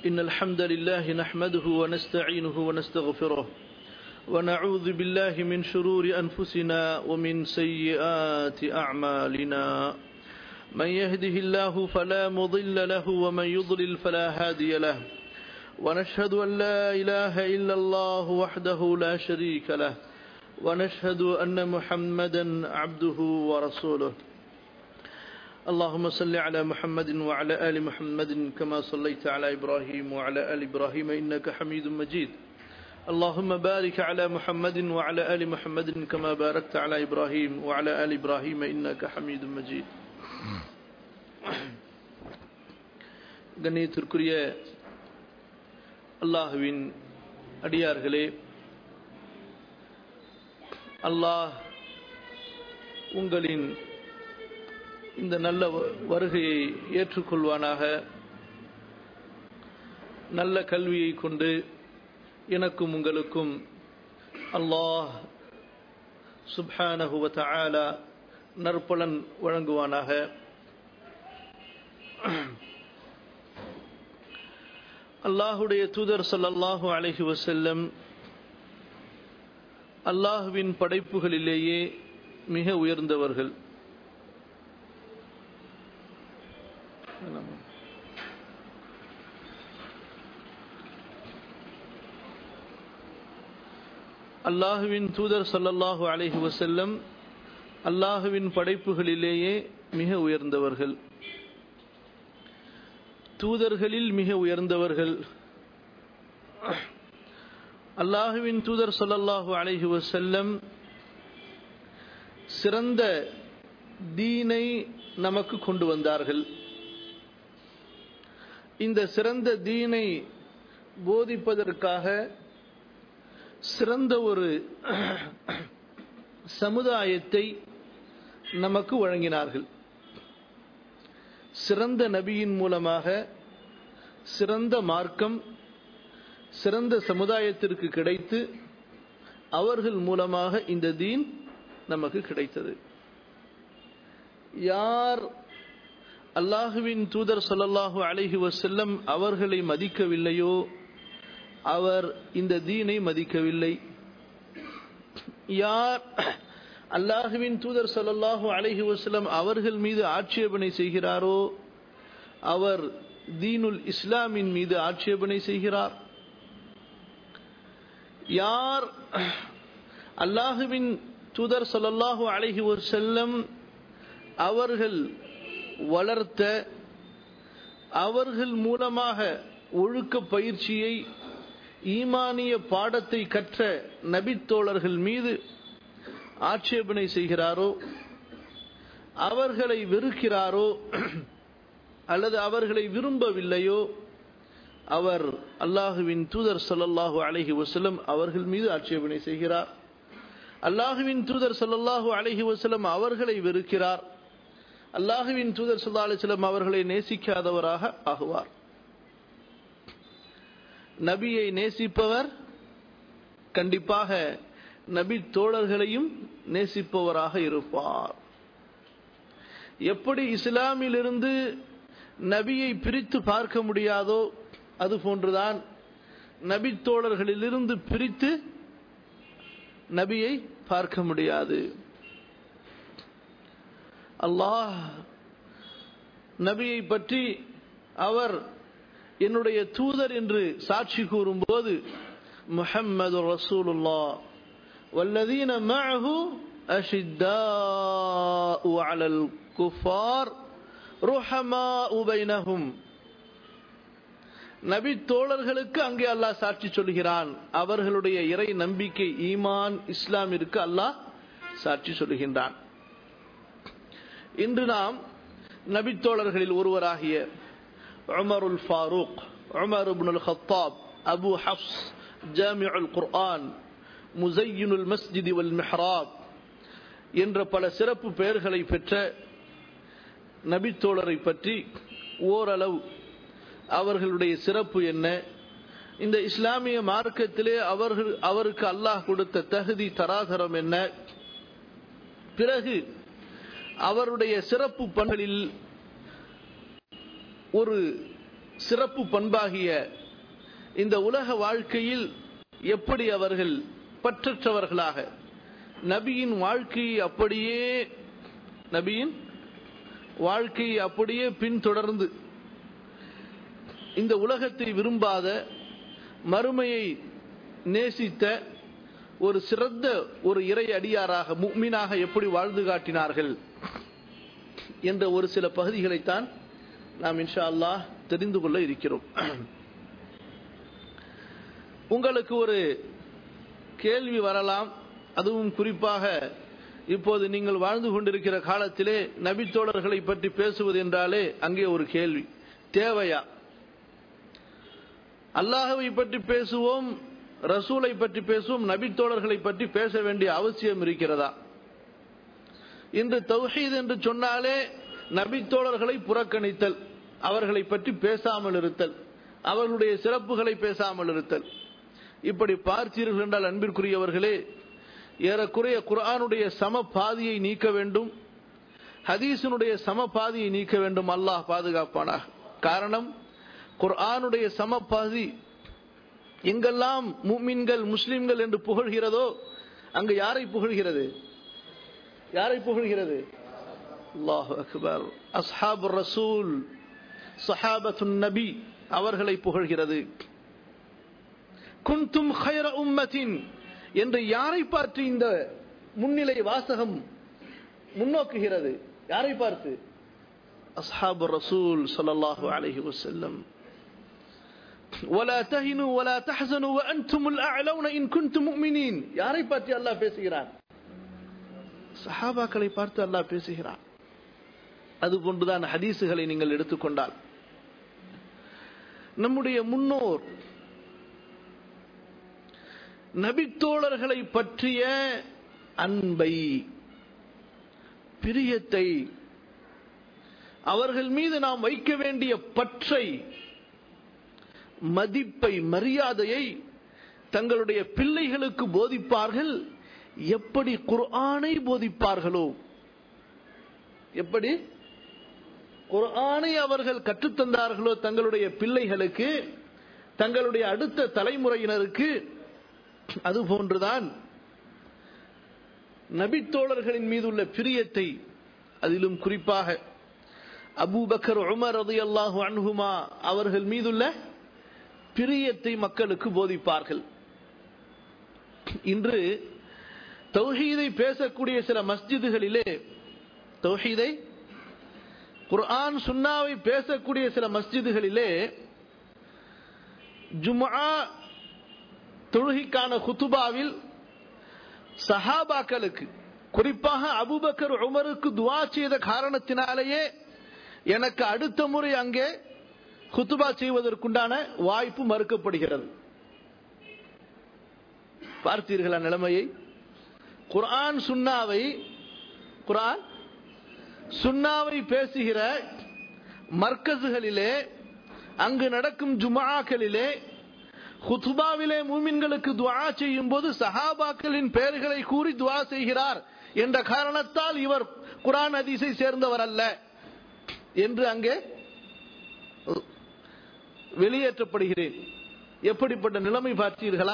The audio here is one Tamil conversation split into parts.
إن الحمد لله نحمده ونستعينه ونستغفره ونعوذ بالله من شرور أنفسنا ومن سيئات أعمالنا من يهده الله فلا مضل له ومن يضلل فلا هادي له ونشهد أن لا إله إلا الله وحده لا شريك له ونشهد أن محمدا عبده ورسوله اللهم صل على محمد وعلى آل محمد كما صليت على إبراهيم وعلى آل إبراهيم إنك حميد مجيد اللهم بارك على محمد وعلى آل محمد كما باركت على إبراهيم وعلى آل إبراهيم إنك حميد مجيد கண்ணியத்திற்குரிய அல்லாஹுவின் அடியார்களே அல்லாஹ் உங்களின் இந்த நல்ல வருகையை ஏற்றுக்கொள்வானாக நல்ல கல்வியை கொண்டு எனக்கும் உங்களுக்கும் அல்லாஹ் சுப்ஹானஹுவ தஆலா நற்பலன் வழங்குவானாக அல்லாஹுடைய தூதர் சல்லல்லாஹு அலைஹி வசல்லம் அல்லாஹுவின் படைப்புகளிலேயே மிக உயர்ந்தவர்கள் அல்லாஹுவின் தூதர் சல்லல்லாஹு அலைஹி வசல்லம் அல்லாஹுவின் படைப்புகளிலேயே மிக உயர்ந்தவர்கள் தூதர்களில் மிக உயர்ந்தவர்கள் அல்லாஹுவின் தூதர் சொல்லல்லாஹு அலைஹி வசல்லம் சிறந்த தீனை நமக்கு கொண்டு வந்தார்கள் இந்த சிறந்த தீனை போதிப்பதற்காக சிறந்த ஒரு சமுதாயத்தை நமக்கு வழங்கினார்கள் சிறந்த நபியின் மூலமாக சிறந்த மார்க்கம் சிறந்த சமுதாயத்திற்கு கிடைத்து அவர்கள் மூலமாக இந்த தீன் நமக்கு கிடைத்தது யார் அல்லாஹுவின் தூதர் சொல்லல்லாஹு அலைஹி வசல்லம் அவர்களை மதிக்கவில்லையோ அவர் இந்த தீனை மதிக்கவில்லை யார் அல்லாஹுவின் தூதர் சொல்லல்லாஹு அலைஹி வசல்லம் அவர்கள் மீது ஆட்சேபனை செய்கிறாரோ அவர் தீனுல் இஸ்லாமின் மீது ஆட்சேபனை செய்கிறார் யார் அல்லாஹுவின் தூதர் சொல்லல்லாஹு அலைஹி வசல்லம் அவர்கள் வளர்த்த அவர்கள் மூலமாக ஒழுக்க பயிற்சியை ஈமானிய பாடத்தை கற்ற நபித்தோழர்கள் மீது ஆட்சேபனை செய்கிறாரோ அவர்களை வெறுக்கிறாரோ அல்லது அவர்களை விரும்பவில்லையோ அவர் அல்லாஹுவின் தூதர் சொல்லல்லாஹு அலஹி வசலம் அவர்கள் மீது ஆட்சேபனை செய்கிறார் அல்லாஹுவின் தூதர் சொல்லல்லாஹு அலஹி வசலம் அவர்களை வெறுக்கிறார் அல்லாஹுவின் தூதர் சொல்லா அலிஸ்லம் அவர்களை நேசிக்காதவராக ஆகுவார் நபியை நேசிப்பவர் கண்டிப்பாக நபி தோழர்களையும் நேசிப்பவராக இருப்பார் எப்படி இஸ்லாமிலிருந்து நபியை பிரித்து பார்க்க முடியாதோ அது போன்றுதான் நபி தோழர்களிலிருந்து பிரித்து நபியை பார்க்க முடியாது அல்லாஹ் நபியை பற்றி அவர் என்னுடைய தூதர் என்று சாட்சி கூறும்போது முஹம்மது ரசூலுல்லா والذين معه أشداء على الكفار رحماء بينهم நபி தோழர்களுக்கு அங்கே அல்லாஹ் சாட்சி சொல்கிறான் அவர்களுடைய இறை நம்பிக்கை ஈமான் இஸ்லாமிற்கு அல்லாஹ் சாட்சி சொல்கின்றான் இன்று நாம் நபி தோழர்களில் ஒருவராகிய உமருல் ஃபாரூக் உமர் இப்னுல் ஹத்தாப் அபு ஹப்ஸ் ஜாமிஉல் குர்ஆன் முசையினுல் மஸ்ஜிதி வல் மெஹராப் என்ற பல சிறப்பு பெயர்களை பெற்ற நபித்தோழரை பற்றி ஓரளவு அவர்களுடைய சிறப்பு என்ன இந்த இஸ்லாமிய மார்க்கத்திலே அவர்கள் அவருக்கு அல்லாஹ் கொடுத்த தகுதி தராதரம் என்ன பிறகு அவருடைய சிறப்பு பணிகளில் ஒரு சிறப்பு பண்பாகிய இந்த உலக வாழ்க்கையில் எப்படி அவர்கள் பற்றற்றவர்களாக நபியின் வாழ்க்கையை அப்படியே நபியின் வாழ்க்கையை அப்படியே பின்தொடர்ந்து இந்த உலகத்தை விரும்பாத மறுமையை நேசித்த ஒரு சிறந்த ஒரு இறை அடியாராக முக்மீனாக எப்படி வாழ்ந்து காட்டினார்கள் என்ற ஒரு சில பகுதிகளைத்தான் நாம் இன்ஷா அல்லாஹ் தெரிந்து கொள்ள இருக்கிறோம் உங்களுக்கு ஒரு கேள்வி வரலாம் அதுவும் குறிப்பாக இப்போது நீங்கள் வாழ்ந்து கொண்டிருக்கிற காலத்திலே நபித்தோழர்களை பற்றி பேசுவது என்றாலே அங்கே ஒரு கேள்வி தேவையா அல்லாஹவை பற்றி பேசுவோம் ரசூலை பற்றி பேசுவோம் நபித்தோழர்களை பற்றி பேச வேண்டிய அவசியம் இருக்கிறதா இன்று தௌஹீத் என்று சொன்னாலே நபித்தோழர்களை புறக்கணித்தல் அவர்களை பற்றி பேசாமல் இருத்தல் அவர்களுடைய சிறப்புகளை பேசாமல் இருத்தல் இப்படி பார்த்தீர்கள் என்றால் அன்பிற்குரியவர்களே ஏறக்குறைய குர்ஆனுடைய சம பாதியை நீக்க வேண்டும் ஹதீஸினுடைய சம பாதியை நீக்க வேண்டும் அல்லாஹ் பாதுகாப்பானாக காரணம் குர்ஆனுடைய சம பாதி எங்கெல்லாம் முமின்கள் முஸ்லிம்கள் என்று புகழ்கிறதோ அங்கு யாரை புகழ்கிறது யாரை புகழ்கிறது அல்லாஹு அக்பர் அஸ்ஹாபு ரசூல் சஹாபத்து நபி அவர்களை புகழ்கிறது குந்தும் ஹைர உம்மத்தின் என்று யாரை பார்த்து இந்த முன்னிலை வாசகம் முன்னோக்குகிறது யாரை பார்த்து அஸ்ஹாபு ரசூல் ஸல்லல்லாஹு அலைஹி வஸல்லம் ولا تهنوا ولا تحزنوا وانتم الاعلون ان كنتم مؤمنين யாரை பார்த்து அல்லாஹ் பேசுகிறான் சஹாபாக்களை பார்த்து அல்லாஹ் பேசுகிறான் அது போன்றுதான் ஹதீசுகளை நீங்கள் எடுத்துக்கொண்டால் நம்முடைய முன்னோர் நபித்தோழர்களை பற்றிய அன்பை பிரியத்தை அவர்கள் மீது நாம் வைக்க வேண்டிய பற்றை மதிப்பை மரியாதையை தங்களுடைய பிள்ளைகளுக்கு போதிப்பார்கள் எப்படி குர்ஆனை போதிப்பார்களோ எப்படி குர்ஆனை அவர்கள் கற்றுத்தந்தார்களோ தங்களுடைய பிள்ளைகளுக்கு தங்களுடைய அடுத்த தலைமுறையினருக்கு அது போன்றுதான் நபித்தோழர்களின் மீது உள்ள பிரியத்தை அதிலும் குறிப்பாக அபூபக்கர் உமர் ரதி அல்லாஹு அன்ஹுமா அவர்கள் மீதுள்ள பிரியத்தை மக்களுக்கு போதிப்பார்கள் இன்று தௌஹீதை பேசக்கூடிய சில மஸ்ஜிதுகளிலே தௌஹீதை குர்ஆன் சுன்னாவை பேசக்கூடிய சில மஸ்ஜிதுகளிலே ஜும்ஆ தொழுகைக்கான குத்துபாவில் சஹாபாக்களுக்கு குறிப்பாக அபுபக்கர் உமருக்கு துவா செய்த காரணத்தினாலேயே எனக்கு அடுத்த முறை அங்கே குத்துபா செய்வதற்குண்டான வாய்ப்பு மறுக்கப்படுகிறது பார்த்தீர்களா நிலைமையை குர்ஆன் சுன்னாவை குர்ஆன் சுன்னாவை பேசுகிற மர்க்கசுகளிலே அங்கு நடக்கும் ஜுமாக்களிலே ஹுத்துபாவிலே மூமின்களுக்கு துவா செய்யும் போது சஹாபாக்களின் பெயர்களை கூறி துவா செய்கிறார் என்ற காரணத்தால் இவர் குரான் ஹதீஸை சேர்ந்தவர் அல்ல என்று அங்கே வெளியேற்றப்படுகிறேன் எப்படிப்பட்ட நிலைமை பார்த்தீர்களா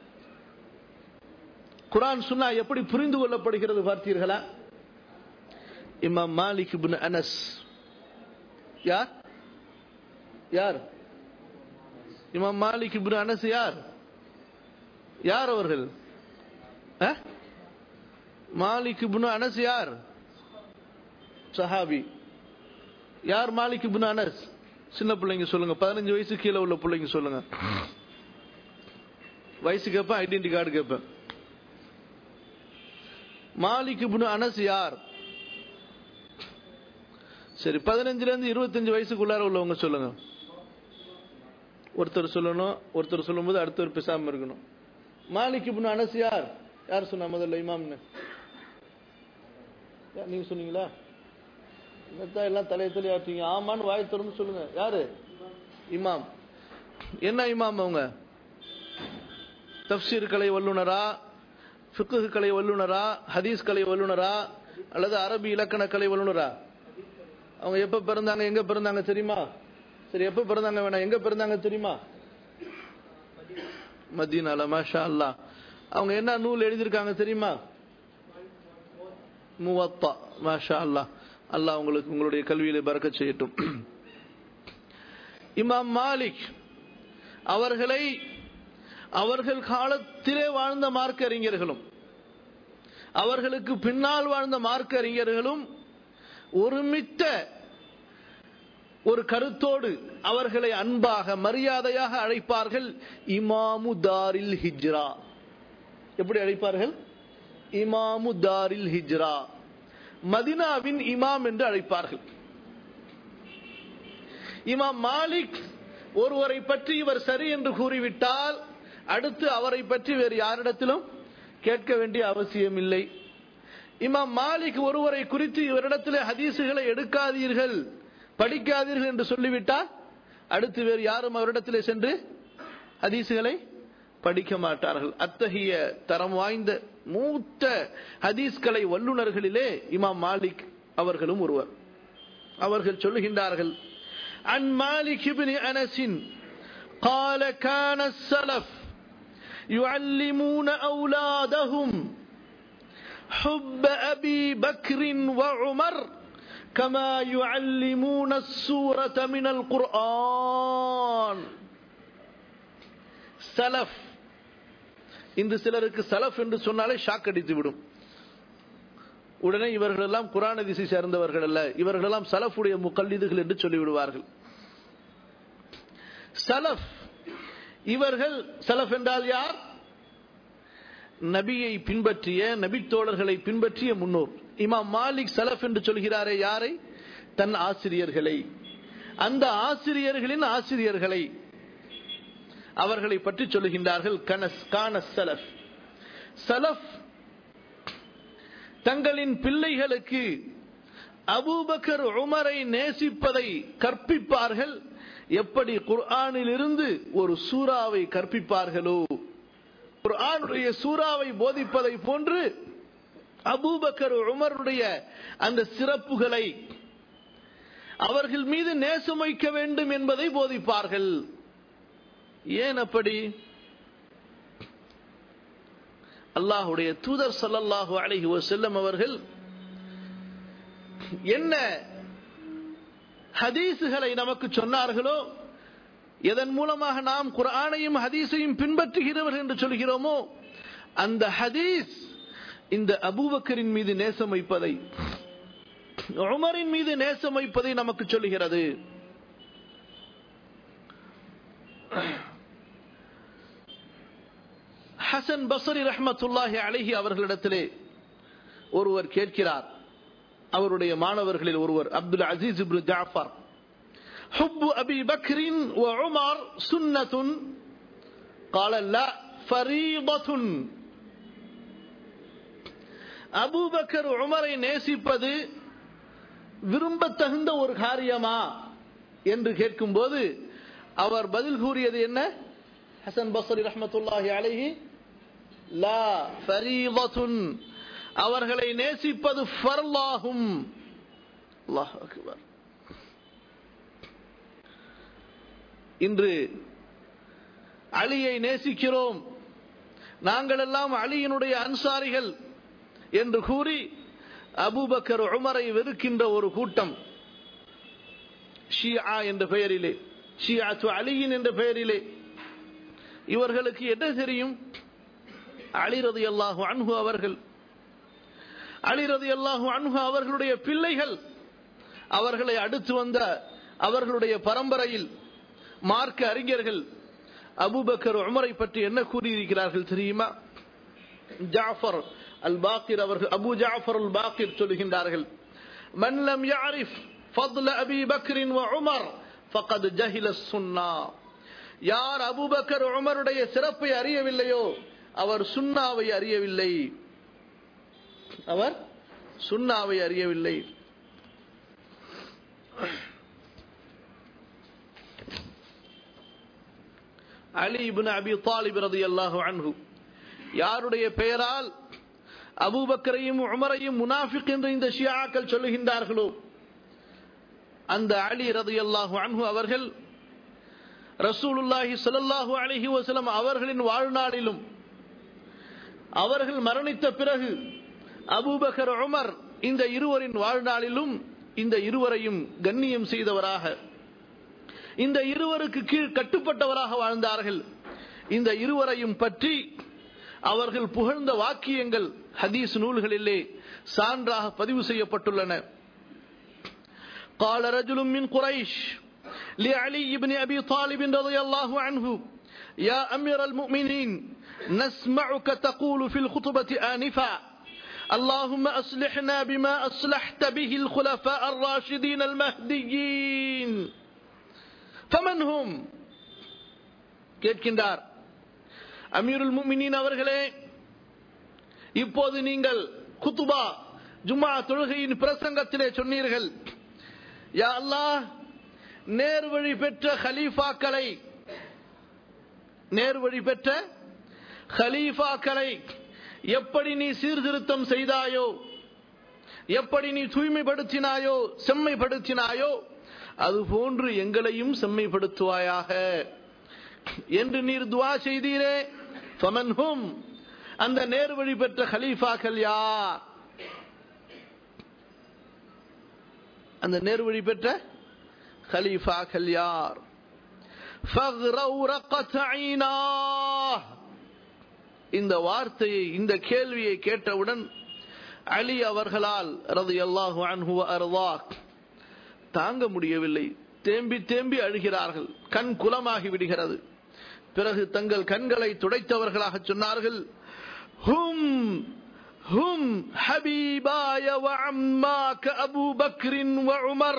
குரான் சுன்னா எப்படி புரிந்து கொள்ளப்படுகிறது பார்த்தீர்களா இமாம் மாலிக் இப்னு அனஸ் யார் யார் இமாம் மாலிக் இப்னு அனஸ் யார் யார் அவர்கள் அஹ்? மாலிக் இப்னு அனஸ் யார் சஹாபி யார் மாலிக் இப்னு அனஸ் சின்ன பிள்ளைங்க சொல்லுங்க பதினஞ்சு வயசு கீழே உள்ள பிள்ளைங்க சொல்லுங்க வயசு கேட்பேன் ஐடென்டி கார்டு கேட்பேன் மாலிக் இப்னு அனஸ் யார் சரி பதினஞ்சுல இருந்து இருபத்தஞ்சு வயசுக்குள்ளார உள்ளவங்க சொல்லுங்க ஒருத்தர் சொல்லணும் ஒருத்தர் சொல்லும்போது அடுத்தவர் பேசாம இருக்கணும் மாலிக் இப்னு அனஸ் யார் யார் சொன்னா முதல்ல இமாம்னு யா- நீங்க சொன்னீங்களா என்னத்தான் எல்லாம் தலையை தலையாட்டீங்க ஆமான்னு வாய் திறந்து சொல்லுங்க யாரு இமாம் என்ன இமாம் அவங்க தப்சீர் கலை வல்லுனரா ஃபிக்ஹ் கலை வல்லுனரா ஹதீஸ் கலை வல்லுனரா அல்லது அரபி இலக்கண கலை வல்லுனரா அவங்க எப்ப பிறந்தாங்க எங்க பிறந்தாங்க தெரியுமா சரி எப்ப பிறந்தாங்க வேணாம் எங்க பிறந்தாங்க தெரியுமா மதீனால மாஷா அல்லா அவங்க என்ன நூல் எழுதியிருக்காங்க தெரியுமா முவத்தா மாஷா அல்லா அல்லாஹ் உங்களுக்கு உங்களுடைய கல்வியில பறக்க செய்யட்டும் இமாம் மாலிக் அவர்களை அவர்கள் காலத்திலே வாழ்ந்த மார்க்க அறிஞர்களும் அவர்களுக்கு பின்னால் வாழ்ந்த மார்க்க அறிஞர்களும் ஒருமித்த ஒரு கருத்தோடு அவர்களை அன்பாக மரியாதையாக அழைப்பார்கள் இமாமு தாரில் ஹிஜ்ரா எப்படி அழைப்பார்கள் இமாமு தாரில் ஹிஜ்ரா மதினாவின் இமாம் என்று அழைப்பார்கள் இமாம் மாலிக் ஒருவரை பற்றி இவர் சரி என்று கூறிவிட்டால் அடுத்து அவரை பற்றி வேறு யாரிடத்திலும் கேட்க வேண்டிய அவசியம் இல்லை இமாம் மாலிக் ஒருவரை குறித்து இவரிடத்தில் ஹதீசுகளை எடுக்காதீர்கள் படிக்காதீர்கள் என்று சொல்லிவிட்டால் அடுத்து வேறு யாரும் அவரிடத்திலே சென்று ஹதீசுகளை படிக்க மாட்டார்கள் அத்தகைய தரம் வாய்ந்த மூத்த ஹதீஸ்களை வல்லுநர்களிலே இமாம் மாலிக் அவர்களும் ஒருவர் அவர்கள் சொல்லுகின்றார்கள் عن مالك بن أنس قال كان السلف يعلمون أولادهم حب أبي بكر وعمر كما يعلمون السورة من القرآن சலஃப் இந்த சிலருக்கு சலஃப் என்று சொன்னாலே ஷாக் அடித்து விடும் உடனே இவர்கள் எல்லாம் குரான் அதிசை சேர்ந்தவர்கள் அல்ல இவர்கள் எல்லாம் சலஃபுடைய முக்கல்லிதுகள் என்று சொல்லிவிடுவார்கள் சலஃப் இவர்கள் சலஃப் என்றால் யார் நபியை பின்பற்றிய நபித்தோழர்களை பின்பற்றிய முன்னோர் இமாம் மாலிக் சலஃப் என்று சொல்கிறாரே யாரை தன் ஆசிரியர்களை அந்த ஆசிரியர்களின் ஆசிரியர்களை அவர்களை பற்றி சொல்லுகின்றார்கள் கனஸ் கானஸ் சலஃப் சலஃப் தங்களின் பிள்ளைகளுக்கு அபூபக்கர் உமரை நேசிப்பதை கற்பிப்பார்கள் எப்படி குர்ஆனில் இருந்து ஒரு சூறாவை கற்பிப்பார்களோ குர்ஆனுடைய சூறாவை போதிப்பதை போன்று அபூபக்கர் உமருடைய அந்த சிறப்புகளை அவர்கள் மீது நேசம் வைக்க வேண்டும் என்பதை போதிப்பார்கள் ஏன் அப்படி அல்லாஹுடைய தூதர் சல்லல்லாஹு அலைஹி வஸல்லம் அவர்கள் என்ன ஹதீசுகளை நமக்கு சொன்னார்களோ எதன் மூலமாக நாம் குர்ஆனையும் ஹதீஸையும் பின்பற்றுகிறவர்கள் என்று சொல்கிறோமோ அந்த ஹதீஸ் இந்த அபூபக்கரின் மீது நேசம் வைப்பதை உமரின் மீது நேசம் வைப்பதை நமக்கு சொல்லுகிறது ஹசன் பசரி ரஹமத்துல்லாஹி அழகி அவர்களிடத்திலே ஒருவர் கேட்கிறார் அவருடைய மாணவர்களில் ஒருவர் அப்துல் அசீஸ் இப்னு ஜாஃபர் حب أبي بكر وعمر سنة قال لا فريضة அபு பக்கர் உமரை நேசிப்பது விரும்பத்தகுந்த ஒரு காரியமா என்று கேட்கும்போது அவர் பதில் கூறியது என்ன ஹசன் பசரி ரஹமத்துல்லாஹி அலைஹி லா ஃபரீதத்துன் அவர்களை நேசிப்பது ஃபர்லாகும் அல்லாஹ் அக்பர் இன்று அலியை நேசிக்கிறோம் நாங்கள் எல்லாம் அலியினுடைய அன்சாரிகள் என்று கூறி அபூபக்கர் உமரை வெறுக்கின்ற ஒரு கூட்டம் ஷியா என்ற பெயரிலே ஷியா அலியின் என்ற பெயரிலே இவர்களுக்கு என்ன தெரியும் அலிரதி அல்லாஹு அன்ஹு அவர்கள் அலிரதி அல்லாஹு அன்ஹு அவர்களுடைய பிள்ளைகள் அவர்களை அடுத்து வந்த அவர்களுடைய பரம்பரையில் மார்க்க அறிஞர்கள் அபுபக்கர் உமரை பற்றி என்ன கூறியிருக்கிறார்கள் தெரியுமா ஜாஃபர் அல் பாக்கிர் அவர்கள் அபு ஜாஃபர் அல் பாக்கிர் சொல்லுகின்றார்கள் மன்லம் யாரிஃப் فضل أبي بكر وعمر فقد جهل السنة யார் அபுபக்கர் உமருடைய சிறப்பை அறியவில்லையோ அவர் சுண்ணாவை அறியவில்லை அவர் சுண்ணாவை அறியவில்லை அலி இபின் அபி தாலிப் ரதியல்லாஹு அன்ஹு யாருடைய பெயரால் அபூபக்கரையும் உமரையும் முனாஃபிக் என்று இந்த ஷியாக்கள் சொல்லுகின்றார்களோ அந்த அலி ரதியல்லாஹு அன்ஹு அவர்கள் ரசூலுல்லாஹி ஸல்லல்லாஹு அலைஹி வஸல்லம் அவர்களின் வாழ்நாளிலும் அவர்கள் மரணித்த பிறகு அபூபக்கர் உமர் இந்த இருவரின் வாழ்நாளிலும் இந்த இருவரையும் கண்ணியம் செய்தவராக இந்த இருவருக்கு கீழ் கட்டுப்பட்டவராக வாழ்ந்தார்கள் இந்த இருவரையும் பற்றி அவர்கள் புகழ்ந்த வாக்கியங்கள் ஹதீஸ் நூல்களிலே சான்றாக பதிவு செய்யப்பட்டுள்ளன قال رجل من قريش لعلي بن أبي طالب رضي الله عنه يا أمير المؤمنين نسمعك تقول في الخطبة آنفا اللهم أصلحنا بما أصلحت به الخلفاء الراشدين المهديين فمن هم கேட்கின்றார் அமீருல் முமினின் அவர்களே இப்போது நீங்கள் குத்துபா ஜும்மா தொழுகையின் பிரசங்கத்திலே சொன்னீர்கள் யா அல்லாஹ் நேர்வழி பெற்ற ஹலீஃபாக்களை நேர்வழி பெற்ற ஹலீஃபாக்களை எப்படி நீ சீர்திருத்தம் செய்தாயோ எப்படி நீ தூய்மைப்படுத்தினாயோ செம்மைப்படுத்தினாயோ அது போன்று எங்களையும் செம்மைப்படுத்துவாயாக என்று நீர் துவா செய்தீரே ஃபமன்ஹும் அந்த நேர்வழி பெற்ற ஹலீஃபாக்கள் யார் அந்த நேர்வழி பெற்ற ஹலீஃபாக்கள் யார் இந்த வார்த்தையை இந்த கேள்வியை கேட்டவுடன் அலி அவர்களால் ரது அல்லாஹு அன்ஹு அர்வாக் தாங்க முடியவில்லை தேம்பி தேம்பி அழுகிறார்கள் கண் குலமாகி விடுகிறது பிறகு தங்கள் கண்களை துடைத்தவர்களாக சொன்னார்கள் ஹும் ஹும் ஹபீபாய وعماك أبو بكر وعمر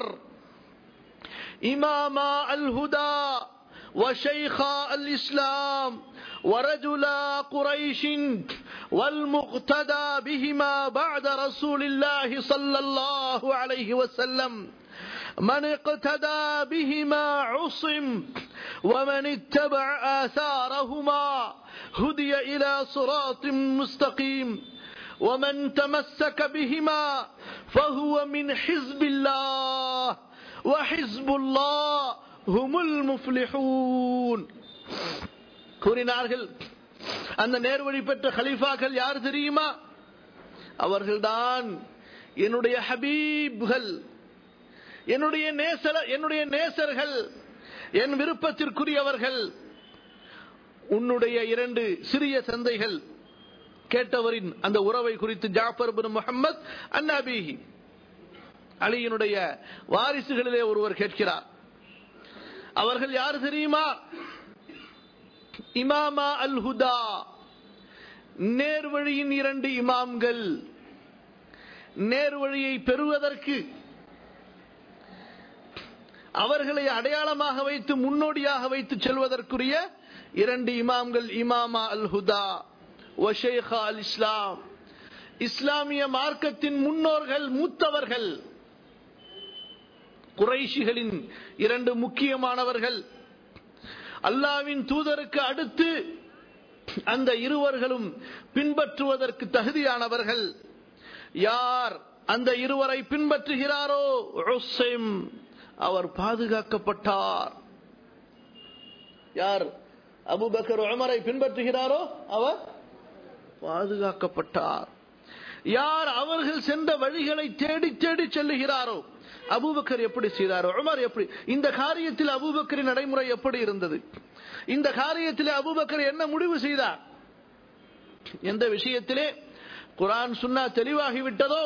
إماما الهدى وشيخا الإسلام ورجلا قريش والمقتدى بهما بعد رسول الله صلى الله عليه وسلم من اقتدى بهما عصم ومن اتبع آثارهما هدي إلى صراط مستقيم ومن تمسك بهما فهو من حزب الله وحزب الله هم المفلحون கூறினார்கள் அந்த நேர்வழி பெற்ற ஹலீஃபாக்கள் யார் தெரியுமா அவர்கள்தான் என்னுடைய ஹபீப்கள் என்னுடைய நேசர என்னுடைய நேசர்கள் என் விருப்பத்திற்குரியவர்கள் உன்னுடைய இரண்டு சிறிய சந்தைகள் கேட்டவரின் அந்த உறவை குறித்து ஜாஃபர் பின் முகமது அன்னாபிஹி அலியினுடைய வாரிசுகளிலே ஒருவர் கேட்கிறார் அவர்கள் யார் தெரியுமா இமாமா அல் ஹுதா நேர்வழியின் இரண்டு இமாம்கள் நேர்வழியை பெறுவதற்கு அவர்களை அடையாளமாக வைத்து முன்னோடியாக வைத்து செல்வதற்குரிய இரண்டு இமாம்கள் இமாமா அல் ஹுதா ஒஷேகா அல் இஸ்லாம் இஸ்லாமிய மார்க்கத்தின் முன்னோர்கள் மூத்தவர்கள் குறைஷிகளின் இரண்டு முக்கியமானவர்கள் அல்லாவின் தூதருக்கு அடுத்து அந்த இருவர்களும் பின்பற்றுவதற்கு தகுதியானவர்கள் யார் அந்த இருவரை பின்பற்றுகிறாரோ உஸ்ஸிம், அவர் பாதுகாக்கப்பட்டார் யார் அபுபக்கர் உமரை பின்பற்றுகிறாரோ அவர் பாதுகாக்கப்பட்டார் யார் அவர்கள் சென்ற வழிகளை தேடி தேடி செல்லுகிறாரோ அபூபக்கர் எப்படி செய்தாரோ உமர் எப்படி இந்த காரியத்தில் அபூபக்கரின் நடைமுறை எப்படி இருந்தது இந்த காரியத்தில் அபூபக்கர் என்ன முடிவு செய்தார் எந்த விஷயத்திலே குர்ஆன் சுன்னா தெளிவாகிவிட்டதோ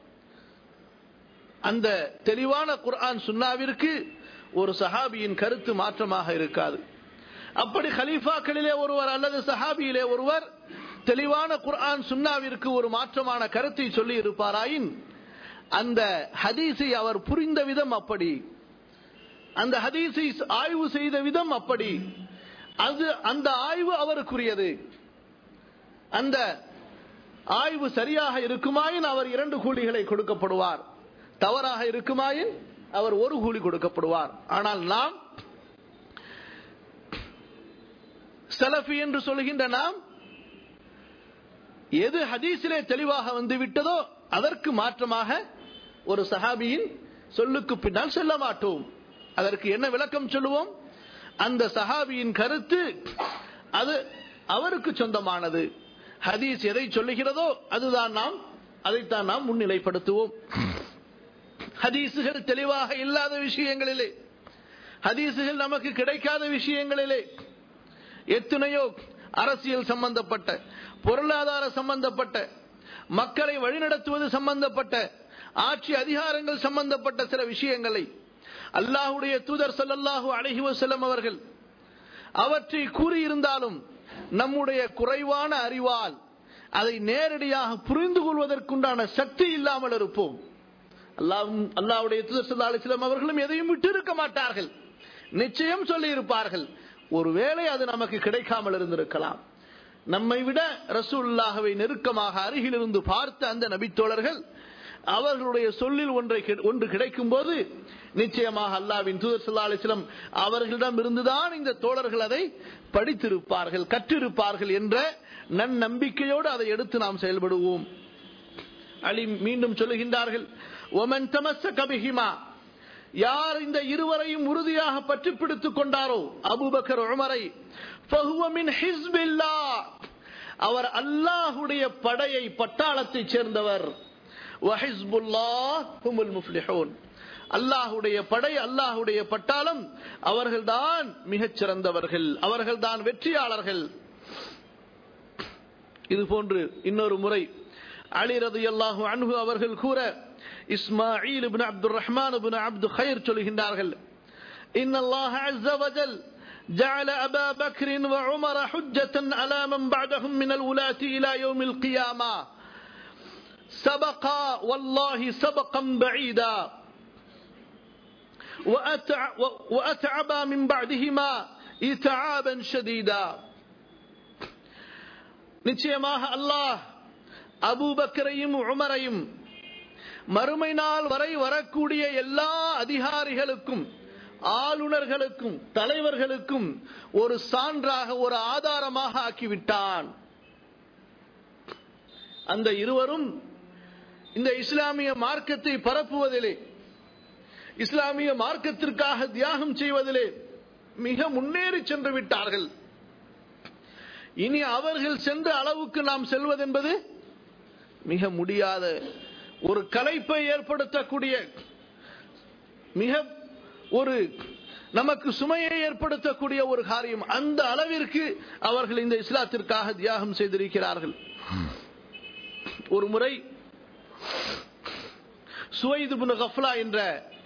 அந்த தெளிவான குர்ஆன் சுன்னாவிற்கு ஒரு சஹாபியின் கருத்து மாற்றமாக இருக்காது அப்படி ஹலீஃபாக்களிலே ஒருவர் அல்லது சஹாபியிலே ஒருவர் தெளிவான குர்ஆன் சுன்னாவிற்கு ஒரு மாற்றமான கருத்தை சொல்லி இருப்பாராயின் அந்த ஹதீஸை அவர் புரிந்த விதம் அப்படி அந்த ஹதீஸை ஆய்வு செய்த விதம் அப்படி அது அந்த ஆய்வு அவருக்குரியது அந்த ஆய்வு சரியாக இருக்குமாயின் அவர் இரண்டு கூலிகளை கொடுக்கப்படுவார் தவறாக இருக்குமாயின் அவர் ஒரு கூலி கொடுக்கப்படுவார் ஆனால் நாம் சலஃபி என்று சொல்கின்ற நாம் எது ஹதீஸிலே தெளிவாக வந்து விட்டதோ அதற்கு மாற்றமாக ஒரு சஹாபியின் சொல்லுக்கு பின்னால் செல்ல மாட்டோம் அதற்கு என்ன விளக்கம் சொல்லுவோம் அந்த சஹாபியின் கருத்து அது அவருக்கு சொந்தமானது ஹதீஸ் எதை சொல்லுகிறதோ அதுதான் நாம் அதைத்தான் நாம் முன்னிலைப்படுத்துவோம் ஹதீசுகள் தெளிவாக இல்லாத விஷயங்களிலே ஹதீசுகள் நமக்கு கிடைக்காத விஷயங்களிலே எத்தனையோ அரசியல் சம்பந்தப்பட்ட பொருளாதார சம்பந்தப்பட்ட மக்களை வழிநடத்துவது சம்பந்தப்பட்ட ஆட்சி அதிகாரங்கள் சம்பந்தப்பட்ட சில விஷயங்களை அல்லாஹுடைய தூதர் சல்லல்லாஹு அலஹி வசல்லம் அவர்கள் அவற்றை கூறியிருந்தாலும் நம்முடைய குறைவான அறிவால் அதை நேரடியாக புரிந்து கொள்வதற்குண்டான சக்தி இல்லாமல் இருப்போம் அல்லாவும் அல்லாவுடைய தூதர் சல்லா அலிஸ்லாம் அவர்களும் எதையும் விட்டு இருக்க மாட்டார்கள் நிச்சயம் சொல்லி இருப்பார்கள் ஒருவேளை அது நமக்கு கிடைக்காமல் இருந்திருக்கலாம் நம்மை விட ரசூல்லாகவை நெருக்கமாக அருகில் இருந்து பார்த்த அந்த நபித்தோழர்கள் அவர்களுடைய சொல்லில் ஒன்றை ஒன்று கிடைக்கும் போது நிச்சயமாக அல்லாவின் தூதர் சல்லா அலிஸ்லம் அவர்களிடம் இருந்துதான் இந்த தோழர்கள் அதை படித்திருப்பார்கள் கற்றிருப்பார்கள் என்ற நன்னம்பிக்கையோடு அதை எடுத்து நாம் செயல்படுவோம் அலி மீண்டும் சொல்லுகின்றார்கள் ஒமன் தமச கபிஹிமா யார் இந்த இருவரையும் உறுதியாக பற்றி பிடித்துக் கொண்டாரோ அபுபக்கர் உமரை அவர் அல்லாஹுடைய படையை பட்டாளத்தை சேர்ந்தவர் அல்லாஹுடைய படை அல்லாஹுடைய பட்டாளம் அவர்கள்தான் மிகச் சிறந்தவர்கள் அவர்கள்தான் வெற்றியாளர்கள் இது போன்று இன்னொரு முறை அலி ரது அல்லாஹு அன்ஹு அவர்கள் கூற இஸ்மாயில் இப்னு அப்துல் ரஹ்மான் இப்னு அப்து ஹைர் சொல்கின்றார்கள் إن الله عز وجل جعل أبا بكر وعمر حجة على من بعدهم من الولاة إلى يوم القيامة سبقا والله سبقا بعيدا وأتعبا من بعدهما إتعابا شديدا நிச்சயமாக அல்லாஹ் அபூபக்கரையும் உமரையும் மறுமை நாள் வரை வரக்கூடிய எல்லா அதிகாரிகளுக்கும் ஆளுநர்களுக்கும் தலைவர்களுக்கும் ஒரு சான்றாக ஒரு ஆதாரமாக ஆக்கிவிட்டான் அந்த இருவரும் இந்த இஸ்லாமிய மார்க்கத்தை பரப்புவதிலே இஸ்லாமிய மார்க்கத்திற்காக தியாகம் செய்வதிலே மிக முன்னேறி சென்று விட்டார்கள் இனி அவர்கள் சென்ற அளவுக்கு நாம் செல்வதென்பது மிக முடியாத ஒரு கலைப்பை ஏற்படுத்தக்கூடிய மிக ஒரு நமக்கு சுமையை ஏற்படுத்தக்கூடிய ஒரு காரியம் அந்த அளவிற்கு அவர்கள் இந்த இஸ்லாத்திற்காக தியாகம் செய்திருக்கிறார்கள் ஒரு முறை சுவைது கஃப்லா என்ற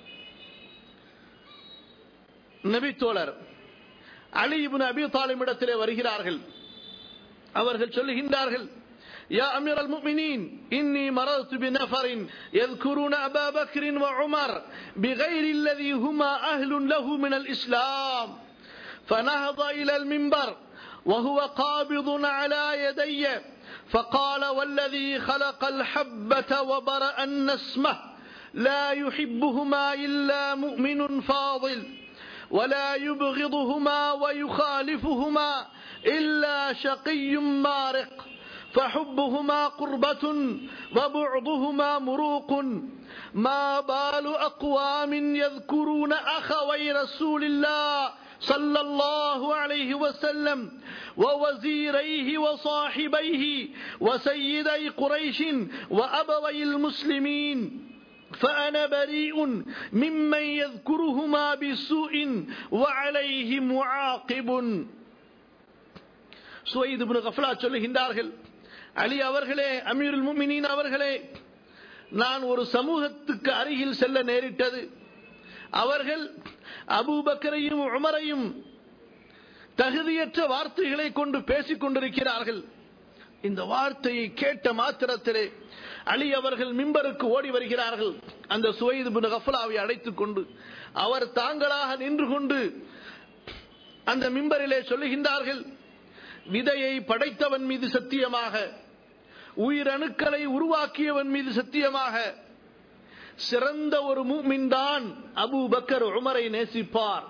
நபித்தோழர் அலி இபுன் அபி தாலிமிடத்திலே வருகிறார்கள் அவர்கள் சொல்லுகின்றார்கள் يا أمير المؤمنين إني مررت بنفر يذكرون أبا بكر وعمر بغير الذي هما أهل له من الإسلام فنهض إلى المنبر وهو قابض على يدي فقال والذي خلق الحبة وبرأ النسمة لا يحبهما إلا مؤمن فاضل ولا يبغضهما ويخالفهما إلا شقي مارق فحبهما قربة وبعضهما مروق ما بال أقوام يذكرون أخوي رسول الله صلى الله عليه وسلم ووزيريه وصاحبيه وسيدي قريش وأبوي المسلمين فأنا بريء ممن يذكرهما بسوء وعليه معاقب சுவைது கஃப்லா சொல்லுகின்றார்கள் அலி அவர்களே அமீருல் முமினின் அவர்களே நான் ஒரு சமூகத்துக்கு அருகில் செல்ல நேரிட்டது அவர்கள் அபூபக்கரையும் உமரையும் தகுதியற்ற வார்த்தைகளை கொண்டு பேசிக் கொண்டிருக்கிறார்கள் இந்த வார்த்தையை கேட்ட மாத்திரத்திலே அலி அவர்கள் மிம்பருக்கு ஓடி வருகிறார்கள் அந்த சுவைது பின் கஃபலாவை அழைத்துக் கொண்டு அவர் தாங்களாக நின்று கொண்டு அந்த மிம்பரிலே சொல்லுகின்றார்கள் விதையை படைத்தவன் மீது சத்தியமாக உயிரணுக்களை உருவாக்கியவன் மீது சத்தியமாக சிறந்த ஒரு மூமின் தான் அபு பக்கர் உமரை நேசிப்பார்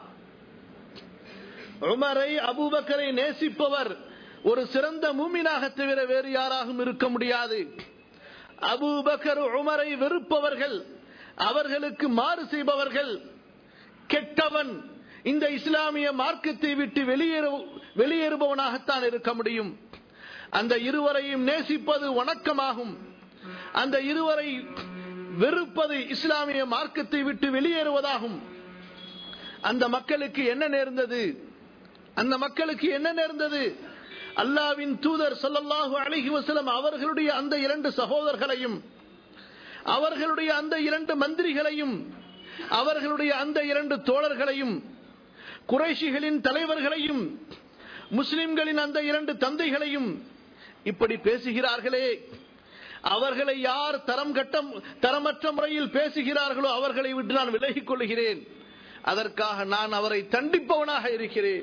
உமரை அபுபக்கரை நேசிப்பவர் ஒரு சிறந்த மூமினாக தவிர வேறு யாராகவும் இருக்க முடியாது அபூபக்கர் உமரை வெறுப்பவர்கள் அவர்களுக்கு மாறு செய்பவர்கள் கெட்டவன் இந்த இஸ்லாமிய மார்க்கத்தை விட்டு வெளியேறு வெளியேறுபவனாகத்தான் இருக்க முடியும் அந்த இருவரையும் நேசிப்பது வணக்கமாகும் அந்த இருவரை வெறுப்பது இஸ்லாமிய மார்க்கத்தை விட்டு வெளியேறுவதாகும் அந்த மக்களுக்கு என்ன நேர்ந்தது அந்த மக்களுக்கு என்ன நேர்ந்தது அல்லாவின் தூதர் சொல்லல்லாஹு அழகி வசலம் அவர்களுடைய அந்த இரண்டு சகோதரர்களையும் அவர்களுடைய அந்த இரண்டு மந்திரிகளையும் அவர்களுடைய அந்த இரண்டு தோழர்களையும் குறைஷிகளின் தலைவர்களையும் முஸ்லிம்களின் அந்த இரண்டு தந்தைகளையும் இப்படி பேசுகிறார்களே அவர்களை யார் தரம் கட்டம் தரமற்ற முறையில் பேசுகிறார்களோ அவர்களை விட்டு நான் விலகிக் கொள்கிறேன் அதற்காக நான் அவரை தண்டிப்பவனாக இருக்கிறேன்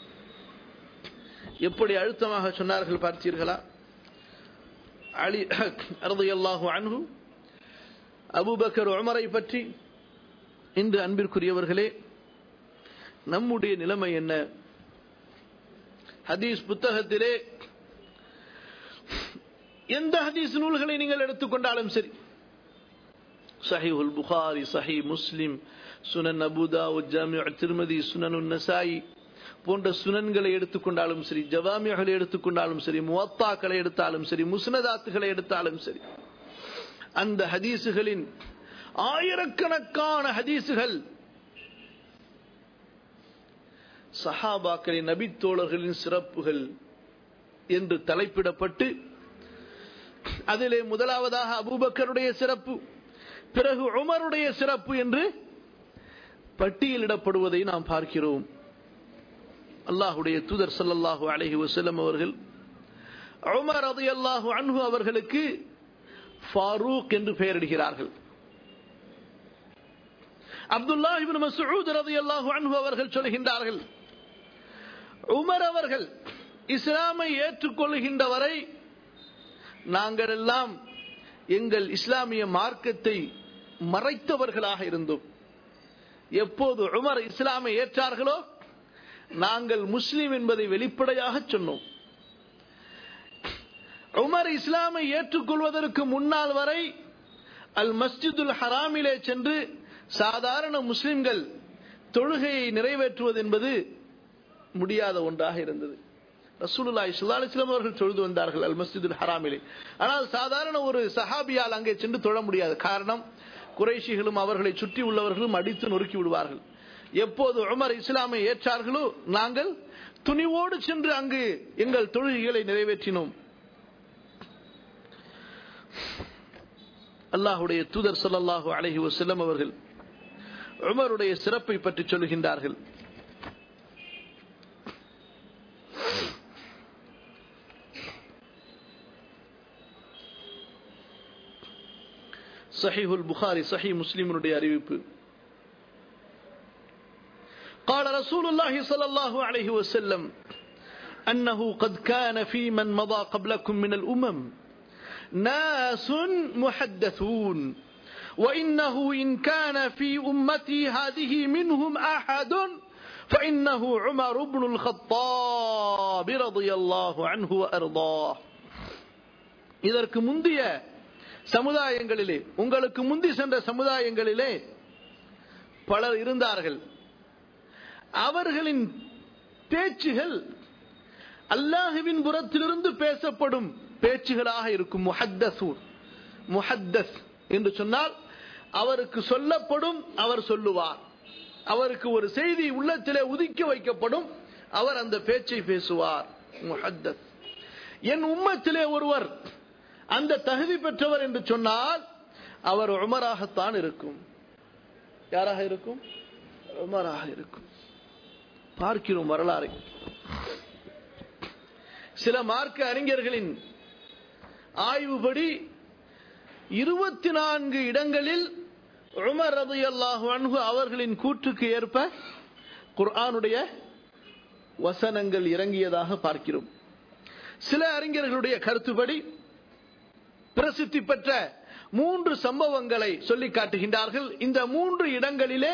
எப்படி அழுத்தமாக சொன்னார்கள் பார்த்தீர்களா அலி அறுதையல்லாஹு அன்பு அபுபக்கர் உமரை பற்றி இன்று அன்பிற்குரியவர்களே நம்முடைய நிலைமை என்ன ஹதீஸ் புத்தகத்திலே எந்த ஹதீஸ் நூல்களை நீங்கள் எடுத்துக்கொண்டாலும் சரி சஹிஹுல் புகாரி சஹி முஸ்லிம் சுனன் அபுதா ஜாமியா திருமதி சுனனு நசாயி போன்ற சுனன்களை எடுத்துக்கொண்டாலும் சரி ஜவாமியகளை எடுத்துக்கொண்டாலும் சரி முவத்தாக்களை எடுத்தாலும் சரி முஸ்னதாத்துகளை எடுத்தாலும் சரி அந்த ஹதீசுகளின் ஆயிரக்கணக்கான ஹதீசுகள் சஹாபாக்களின் நபித்தோழர்களின் சிறப்புகள் என்று தலைப்பிடப்பட்டு அதிலே முதலாவதாக அபூபக்கருடைய சிறப்பு பிறகு உமருடைய சிறப்பு என்று பட்டியலிடப்படுவதை நாம் பார்க்கிறோம் அல்லாஹுடைய தூதர் சல்லல்லாஹு அலஹி வசல்லம் அவர்கள் உமர் அது அல்லாஹு அன்ஹு அவர்களுக்கு ஃபாரூக் என்று பெயரிடுகிறார்கள் அப்துல்லா இபின் மசூத் ரதியல்லாஹு அன்ஹு அவர்கள் சொல்கின்றார்கள் உமர் அவர்கள் இஸ்லாமை ஏற்றுக்கொள்கின்ற வரை நாங்கள் எல்லாம் எங்கள் இஸ்லாமிய மார்க்கத்தை மறைத்தவர்களாக இருந்தோம் எப்போது உமர் இஸ்லாமை ஏற்றார்களோ நாங்கள் முஸ்லிம் என்பதை வெளிப்படையாக சொன்னோம் உமர் இஸ்லாமை ஏற்றுக்கொள்வதற்கு முன்னால் வரை அல் மஸ்ஜிதுல் ஹராமிலே சென்று சாதாரண முஸ்லிம்கள் தொழுகையை நிறைவேற்றுவது என்பது முடியாத ஒன்றாக இருந்தது ரசூலுல்லாஹி ஸல்லல்லாஹு அலைஹி வஸல்லம் அவர்கள் தொழுது வந்தார்கள் அல் மஸ்ஜிதுல் ஹராமிலே ஆனால் சாதாரண ஒரு சஹாபியால் அங்கே சென்று தொழ முடியாது காரணம் குறைஷிகளும் அவர்களை சுற்றி உள்ளவர்களும் அடித்து நொறுக்கி விடுவார்கள் எப்போது உமர் இஸ்லாமை ஏற்றார்களோ நாங்கள் துணிவோடு சென்று அங்கு எங்கள் தொழுகைகளை நிறைவேற்றினோம் அல்லாஹுடைய தூதர் சொல்லல்லாஹு அலஹி வசல்லம் அவர்கள் உமருடைய சிறப்பை பற்றி சொல்லுகின்றார்கள் சஹிஹுல் புகாரி சஹி முஸ்லிமனுடைய அறிவிப்பு قال رسول الله صلى الله عليه وسلم أنه قد كان في من مضى قبلكم من الأمم ناس محدثون وإنه إن كان في أمتي هذه منهم أحد فإنه عمر بن الخطاب رضي الله عنه وأرضاه இதற்கு முந்தைய சமுதாயங்களிலே உங்களுக்கு முந்தி சென்ற சமுதாயங்களிலே பலர் இருந்தார்கள் அவர்களின் பேச்சுகள் அல்லாஹுவின் புறத்திலிருந்து பேசப்படும் பேச்சுகளாக இருக்கும் முஹத்தசூர் முஹத்தஸ் என்று சொன்னால் அவருக்கு சொல்லப்படும் அவர் சொல்லுவார் அவருக்கு ஒரு செய்தி உள்ளத்திலே உதிக்க வைக்கப்படும் அவர் அந்த பேச்சை பேசுவார் முஹத்தஸ் என் உம்மத்திலே ஒருவர் அந்த தகுதி பெற்றவர் என்று சொன்னால் அவர் உமராகத்தான் இருக்கும் யாராக இருக்கும் உமராக இருக்கும் பார்க்கிறோம் வரலாறை சில மார்க்க அறிஞர்களின் ஆய்வுபடி இருபத்தி நான்கு இடங்களில் உமர் ரது அல்லாஹு அன்ஹு அவர்களின் கூற்றுக்கு ஏற்ப குர்ஆனுடைய வசனங்கள் இறங்கியதாக பார்க்கிறோம் சில அறிஞர்களுடைய கருத்துப்படி பிரசித்தி பெற்ற மூன்று சம்பவங்களை சொல்லி காட்டுகின்றார்கள் இந்த மூன்று இடங்களிலே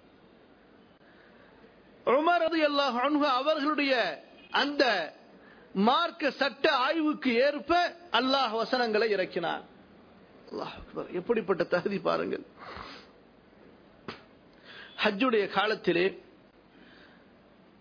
உமர் ரது அல்லாஹு அன்ஹு அவர்களுடைய அந்த மார்க்க சட்ட ஆய்வுக்கு ஏற்ப அல்லாஹ் வசனங்களை இறக்கினார் எப்படிப்பட்ட தகுதி பாருங்கள் ஹஜ்ஜுடைய காலத்திலே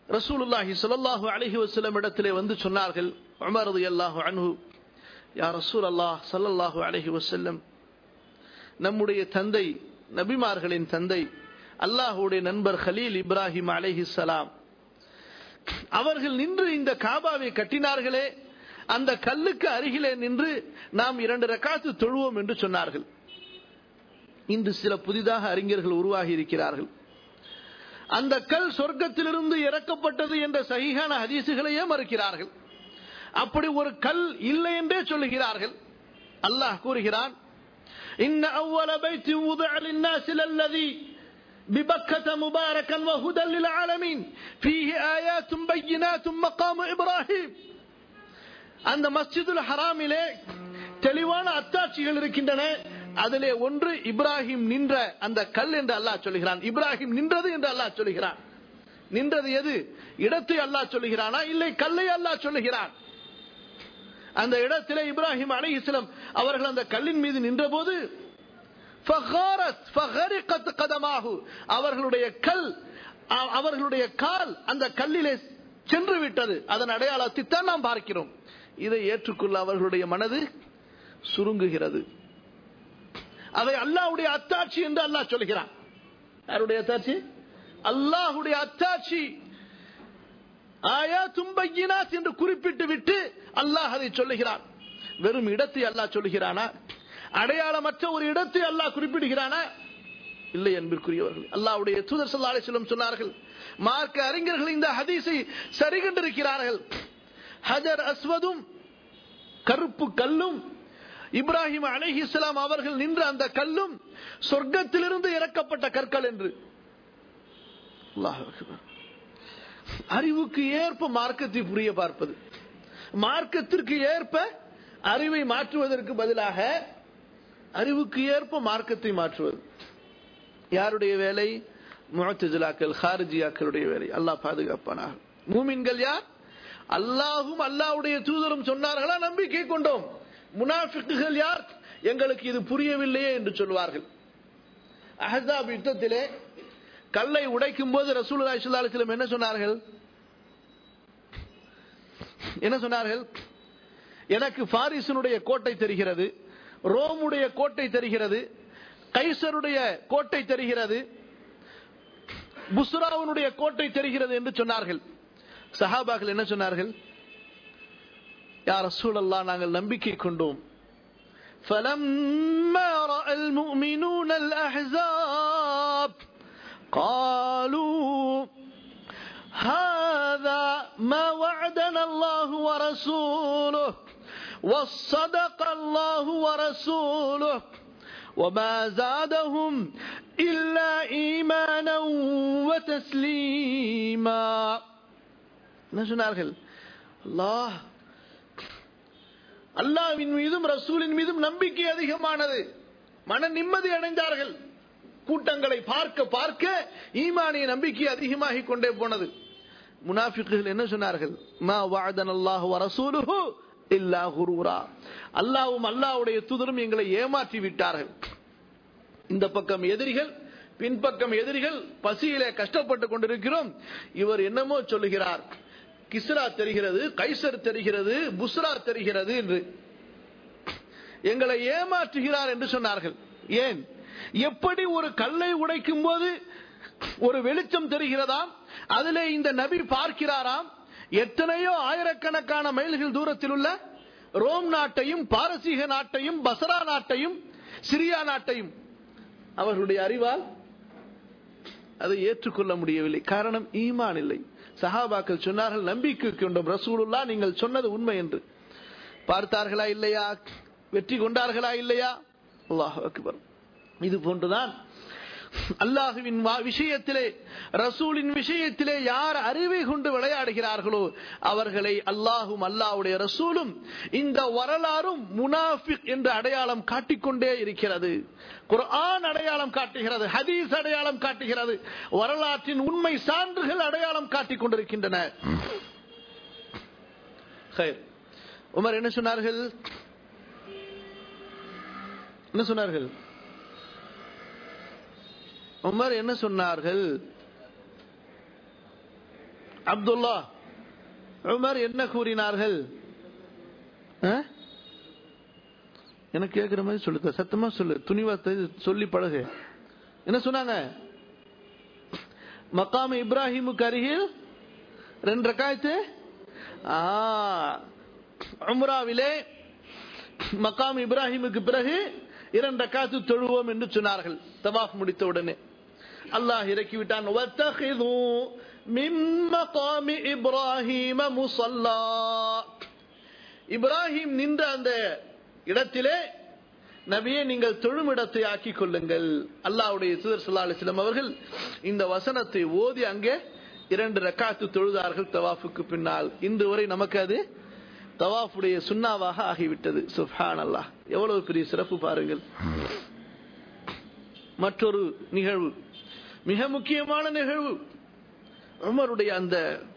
ரசூலுல்லாஹி ஸல்லல்லாஹு அலைஹி வஸல்லம் இடத்திலே வந்து சொன்னார்கள் உமர் ரலியல்லாஹு அன்ஹு யா ரசூல் அல்லாஹ் ஸல்லல்லாஹு அலைஹி வஸல்லம் நம்முடைய தந்தை நபிமார்களின் தந்தை அல்லாஹுடைய நண்பர் ஹலீல் இப்ராஹிம் அலைஹிஸ்ஸலாம் அவர்கள் நின்று இந்த காபாவை கட்டினார்களே அந்த கல்லுக்கு அருகிலே நின்று நாம் இரண்டு ரக்காத்து தொழுவோம் என்று சொன்னார்கள் இன்று சில புதிதாக அறிஞர்கள் உருவாகி இருக்கிறார்கள் அந்த கல் சொர்க்கத்திலிருந்து இறக்கப்பட்டது என்ற சகிகான ஹதீசுகளையே மறுக்கிறார்கள் அப்படி ஒரு கல் இல்லை என்றே சொல்லுகிறார்கள் அல்லாஹ் கூறுகிறான் إن أول بيت وضع للناس للذي ببكة مباركا وهدى للعالمين فيه آيات بينات مقام إبراهيم அந்த மஸ்ஜிதுல் ஹராமிலே தெளிவான அத்தாட்சிகள் இருக்கின்றன அதிலே ஒன்று இப்ராஹிம் நின்ற அந்த கல் என்று அல்லாஹ் சொல்லுகிறான் இப்ராஹிம் நின்றது என்று அல்லாஹ் சொல்லுகிறான் நின்றது எது இடத்தை அல்லாஹ் சொல்லுகிறானா இல்லை கல்லை அல்லாஹ் சொல்லுகிறான் அந்த இடத்திலே இப்ராஹிம் அலை இஸ்லாம் அவர்கள் அந்த கல்லின் மீது நின்றபோது அவர்களுடைய கல் அவர்களுடைய கால் அந்த கல்லிலே சென்று விட்டது அதன் அடையாளத்தை தான் நாம் பார்க்கிறோம் இதை ஏற்றுக்கொள்ள அவர்களுடைய மனது சுருங்குகிறது அதை அல்லாஹுடைய அத்தாட்சி என்று அல்லாஹ் சொல்கிறான் யாருடைய அத்தாட்சி அல்லாஹுடைய அத்தாட்சி ஆயா தும்பையினாத் என்று குறிப்பிட்டு விட்டு அல்லாஹ் அதை சொல்லுகிறான் வெறும் இடத்தை அல்லாஹ் சொல்லுகிறானா அடையாளமற்ற ஒரு இடத்தை அல்லாஹ் குறிப்பிடுகிறானா இல்லை என்பதற்குரியவர்கள் அல்லாஹ்வுடைய தூதர் சல்லா அலிஸ்லம் சொன்னார்கள் மார்க்க அறிஞர்கள் இந்த ஹதீஸை சரி கண்டிருக்கிறார்கள் ஹஜர் அஸ்வதும் கருப்பு கல்லும் இப்ராஹிம் அலஹி இஸ்லாம் அவர்கள் நின்ற அந்த கல்லும் சொர்க்கத்திலிருந்து இறக்கப்பட்ட கற்கள் என்று அல்லாஹ் அறிவுக்கு ஏற்ப மார்க்கத்தை புரிய பார்ப்பது மார்க்கத்திற்கு ஏற்ப அறிவை மாற்றுவதற்கு பதிலாக அறிவுக்கு ஏற்ப மார்க்கத்தை மாற்றுவது யாருடைய வேலை முழத்தஜிலாக்கள் ஹாரிஜியாக்களுடைய வேலை அல்லாஹ் பாதுகாப்பானாக மூமின்கள் யார் அல்லாஹும் அல்லாஹுடைய தூதரும் சொன்னார்களா நம்பிக்கை கொண்டோம் முனாஃபிக்குகள் யார் எங்களுக்கு இது புரியவில்லையே என்று சொல்வார்கள் அஹாப் யுத்தத்திலே கல்லை உடைக்கும் போது ரசூலுல்லாஹி ஸல்லல்லாஹு அலைஹி வஸல்லம் என்ன சொன்னார்கள் என்ன சொன்னார்கள் எனக்கு பாரிசனுடைய கோட்டை தெரிகிறது ரோமுடைய கோட்டை தெரிகிறது கைசருடைய கோட்டை தெரிகிறது புஸ்ராவுனுடைய கோட்டை தெரிகிறது என்று சொன்னார்கள் சஹாபாக்கள் என்ன சொன்னார்கள் யார் ரசூலல்லா நாங்கள் நம்பிக்கை கொண்டோம் فلما رأى المؤمنون الأحزاب قالوا هذا ما وعدنا الله ورسوله وصدق الله ورسوله وما زادهم إلا إيمانا وتسليما என்ன சொன்னார்கள் அல்லாஹ் அல்லாவின் மீதும் ரசூலின் மீதும் நம்பிக்கை அதிகமானது மன நிம்மதி அடைந்தார்கள் கூட்டங்களை பார்க்க பார்க்க ஈமானிய நம்பிக்கை அதிகமாகிக் கொண்டே போனது முனாஃபிக்குகள் என்ன சொன்னார்கள் மா வாதன் அல்லாஹ் வரசூலுஹு இல்லா குரூரா அல்லாவும் அல்லாவுடைய தூதரும் எங்களை ஏமாற்றி விட்டார்கள் இந்த பக்கம் எதிரிகள் பின்பக்கம் எதிரிகள் பசியிலே கஷ்டப்பட்டு கொண்டிருக்கிறோம் இவர் என்னமோ சொல்லுகிறார் கிஸ்ரா தெரிகிறது கைசர் தெரிகிறது புஸ்ரா தெரிகிறது என்று எங்களை ஏமாற்றுகிறார் என்று சொன்னார்கள் ஏன் எப்படி ஒரு கல்லை உடைக்கும் போது ஒரு வெளிச்சம் தெரிகிறதாம் அதிலே இந்த நபி பார்க்கிறாராம் எத்தனையோ ஆயிரக்கணக்கான மைல்கள் தூரத்தில் உள்ள ரோம் நாட்டையும் பாரசீக நாட்டையும் பசரா நாட்டையும் சிரியா நாட்டையும் அவர்களுடைய அறிவால் அதை ஏற்றுக்கொள்ள முடியவில்லை காரணம் ஈமான் இல்லை சஹாபாக்கள் சொன்னார்கள் நம்பிக்கை கொண்டோம் ரசூலுல்லா நீங்கள் சொன்னது உண்மை என்று பார்த்தார்களா இல்லையா வெற்றி கொண்டார்களா இல்லையா அல்லாஹ் அக்பர் இது போன்றுதான் அல்லாஹுவின் விஷயத்திலே ரசூலின் விஷயத்திலே யார் அறிவை கொண்டு விளையாடுகிறார்களோ அவர்களை அல்லாஹும் அல்லாஹுடைய ரசூலும் இந்த வரலாறும் முனாஃபிக் என்ற அடையாளம் காட்டிக்கொண்டே இருக்கிறது குர்ஆன் அடையாளம் காட்டுகிறது ஹதீஸ் அடையாளம் காட்டுகிறது வரலாற்றின் உண்மை சான்றுகள் அடையாளம் காட்டிக் கொண்டிருக்கின்றன உமர் என்ன சொன்னார்கள் என்ன சொன்னார்கள் உமர் என்ன சொன்னார்கள் அப்துல்லா உமர் என்ன கூறினார்கள் ஆ? எனக்கு கேட்கிற மாதிரி சொல்லு சத்தமா சொல்லு துணிவா தெ- சொல்லி பழகு என்ன சொன்னாங்க மக்காம இப்ராஹிமுக்கு அருகில் ரெண்டு ரக்காயத்து ஆ உம்ராவிலே மக்காம் இப்ராஹிமுக்கு பிறகு இரண்டு ரக்காத்து தொழுவோம் என்று சொன்னார்கள் தவாஃப் முடித்த உடனே அல்லாஹ் இறக்கிவிட்டான் وَاتَّخِذُوا مِن مَّقَامِ إِبْرَاهِيمَ مُصَلًّى இப்ராஹிம் நின்ற அந்த இடத்திலே நபியே நீங்கள் தொழுமிடத்தை ஆக்கிக் கொள்ளுங்கள் அல்லாஹ்வுடைய தூதர் ஸல்லல்லாஹு அலைஹி வஸல்லம் அவர்கள் இந்த வசனத்தை ஓதி அங்கே இரண்டு ரக்காத்து தொழுதார்கள் தவாஃபுக்கு பின்னால் இன்று வரை நமக்கு அது தவாஃபுடைய சுண்ணாவாக ஆகிவிட்டது சுப்ஹான் அல்லாஹ் எவ்வளவு பெரிய சிறப்பு பாருங்கள் மற்றொரு நிகழ்வு மிக முக்கியமான நிகழ்வு உமருடைய அந்த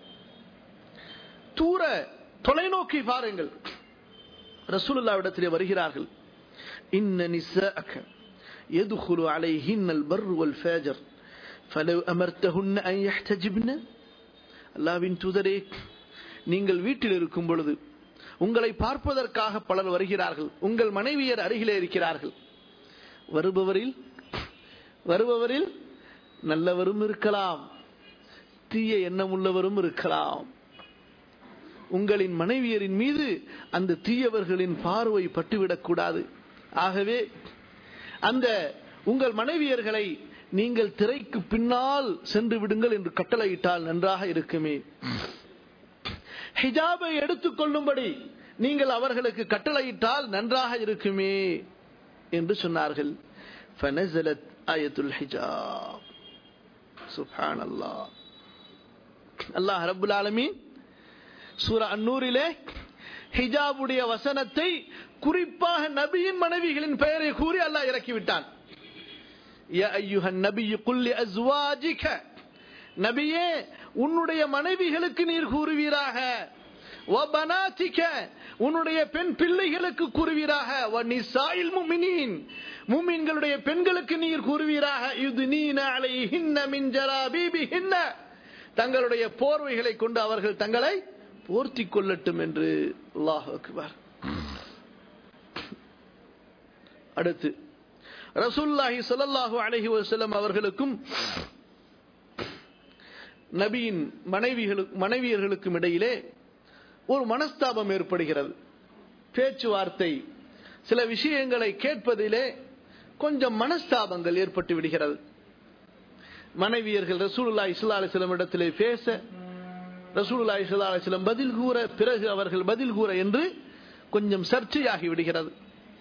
தூர தொலைநோக்கி பாருங்கள் ரசூலுல்லாவிடத்திலே வருகிறார்கள் இன்ன நிசாஅக يدخل عليهن البر والفاجر فلو أمرتهن أن يحتجبن அல்லாவின் தூதரே நீங்கள் வீட்டில் இருக்கும் பொழுது உங்களை பார்ப்பதற்காக பலர் வருகிறார்கள் உங்கள் மனைவியர் அருகிலே இருக்கிறார்கள் வருபவரில் வருபவரில் நல்லவரும் இருக்கலாம் தீய எண்ணமுள்ளவரும் இருக்கலாம் உங்களின் மனைவியரின் மீது அந்த தீயவர்களின் பார்வை பட்டுவிடக் கூடாது ஆகவே அந்த உங்கள் மனைவியர்களை நீங்கள் திரைக்கு பின்னால் சென்று விடுங்கள் என்று கட்டளையிட்டால் நன்றாக இருக்குமே ஹிஜாபை எடுத்துக்கொள்ளும்படி நீங்கள் அவர்களுக்கு கட்டளையிட்டால் நன்றாக இருக்குமே என்று சொன்னார்கள் فنزلت آية الحجاب سبحان الله அல்லாஹ் ரப்புல் ஆலமீன் சூரா அன்னூரிலே ஹிஜாபுடைய வசனத்தை குறிப்பாக நபியின் மனைவிகளின் பெயரை கூறி அல்லாஹ் இறக்கிவிட்டான் யா அய்யுஹன் நபியு குல்லி அஸ்வாஜிக நபியே உன்னுடைய மனைவிகளுக்கு நீர் கூறுவீராக வபனாத்திக உன்னுடைய பெண் பிள்ளைகளுக்கு கூறுவீராக வநிசாயில் முமினீன் முமின்களுடைய பெண்களுக்கு நீர் கூறுவீராக இது நீன அலைஹின்ன மின் ஜலாபீபிஹின்ன தங்களுடைய போர்வைகளை கொண்டு அவர்கள் தங்களை போர்த்தி கொள்ளட்டும் என்று அல்லாஹ் அக்பர் அடுத்து ரசூல்லாஹி ஸல்லல்லாஹு அலைஹி வஸல்லம் அவர்களுக்கும் நபியின் மனைவிகளுக்கு மனைவியர்களுக்கும் இடையிலே ஒரு மனஸ்தாபம் ஏற்படுகிறது பேச்சுவார்த்தை சில விஷயங்களை கேட்பதிலே கொஞ்சம் மனஸ்தாபங்கள் ஏற்பட்டு விடுகிறது மனைவியர்கள் ரசூலுல்லா இஸ்லா அலிஸ்லம் இடத்திலே பேச ரசூலுல்லா இஸ்லா அலிஸ்லம் பதில் கூற பிறகு அவர்கள் பதில் கூற என்று கொஞ்சம் சர்ச்சையாகி விடுகிறது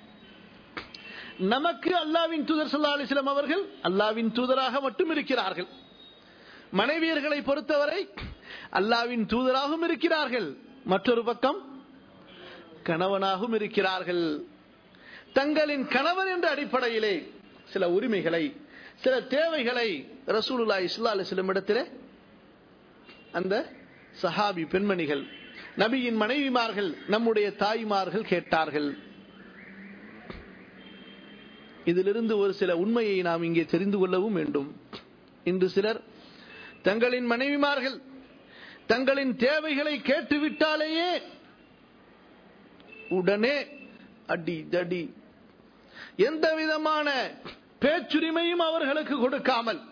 நமக்கு அல்லாவின் தூதர் சல்லா அலிஸ்லாம் அவர்கள் அல்லாவின் தூதராக மட்டும் இருக்கிறார்கள் மனைவியர்களை பொறுத்தவரை அல்லாவின் தூதராகவும் இருக்கிறார்கள் மற்றொரு பக்கம் கணவனாகவும் இருக்கிறார்கள் தங்களின் கணவன் என்ற அடிப்படையிலே சில உரிமைகளை சில தேவைகளை ரசூலுல்லா இஸ்லா அலிஸ்லம் இடத்திலே அந்த சஹாபி பெண்மணிகள் நபியின் மனைவிமார்கள் நம்முடைய தாய்மார்கள் கேட்டார்கள் இதிலிருந்து ஒரு சில உண்மையை நாம் இங்கே தெரிந்து கொள்ளவும் வேண்டும் இன்று சிலர் தங்களின் மனைவிமார்கள் தங்களின் தேவைகளை கேட்டுவிட்டாலேயே உடனே அடி தடி எந்த விதமான பேச்சுரிமையும் அவர்களுக்கு கொடுக்காமல்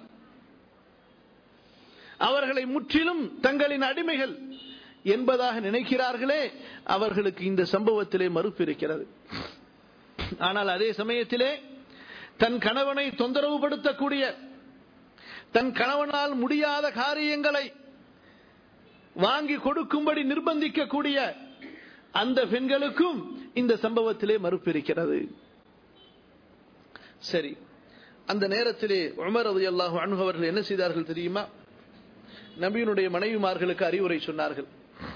அவர்களை முற்றிலும் தங்களின் அடிமைகள் என்பதாக நினைக்கிறார்களே அவர்களுக்கு இந்த சம்பவத்திலே மறுப்பு இருக்கிறது ஆனால் அதே சமயத்திலே தன் கணவனை தொந்தரவுபடுத்தக்கூடிய தன் கணவனால் முடியாத காரியங்களை வாங்கி கொடுக்கும்படி நிர்பந்திக்கக்கூடிய அந்த பெண்களுக்கும் இந்த சம்பவத்திலே மறுப்பு இருக்கிறது சரி அந்த நேரத்திலே உமர் ரதி அல்லாஹு அணுகவர்கள் என்ன செய்தார்கள் தெரியுமா நபியினுடைய மனைவிமார்களுக்கு அறிவுரை சொன்னார்கள்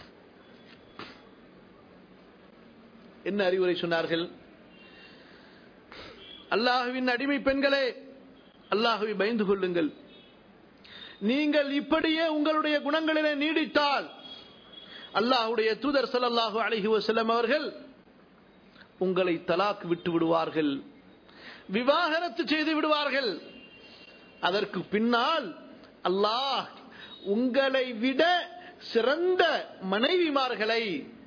என்ன அறிவுரை சொன்னார்கள் அல்லாஹுவின் அடிமை பெண்களே அல்லாஹுவை பயந்து கொள்ளுங்கள் நீங்கள் இப்படியே உங்களுடைய குணங்களிலே நீடித்தால் அல்லாஹுடைய தூதர் சல்லாஹு அலஹி வசல்லம் அவர்கள் உங்களை தலாக் விட்டு விடுவார்கள் விவாகரத்து செய்து விடுவார்கள் அதற்கு பின்னால் அல்லாஹ் உங்களை விட சிறந்த மனைவிமார்களை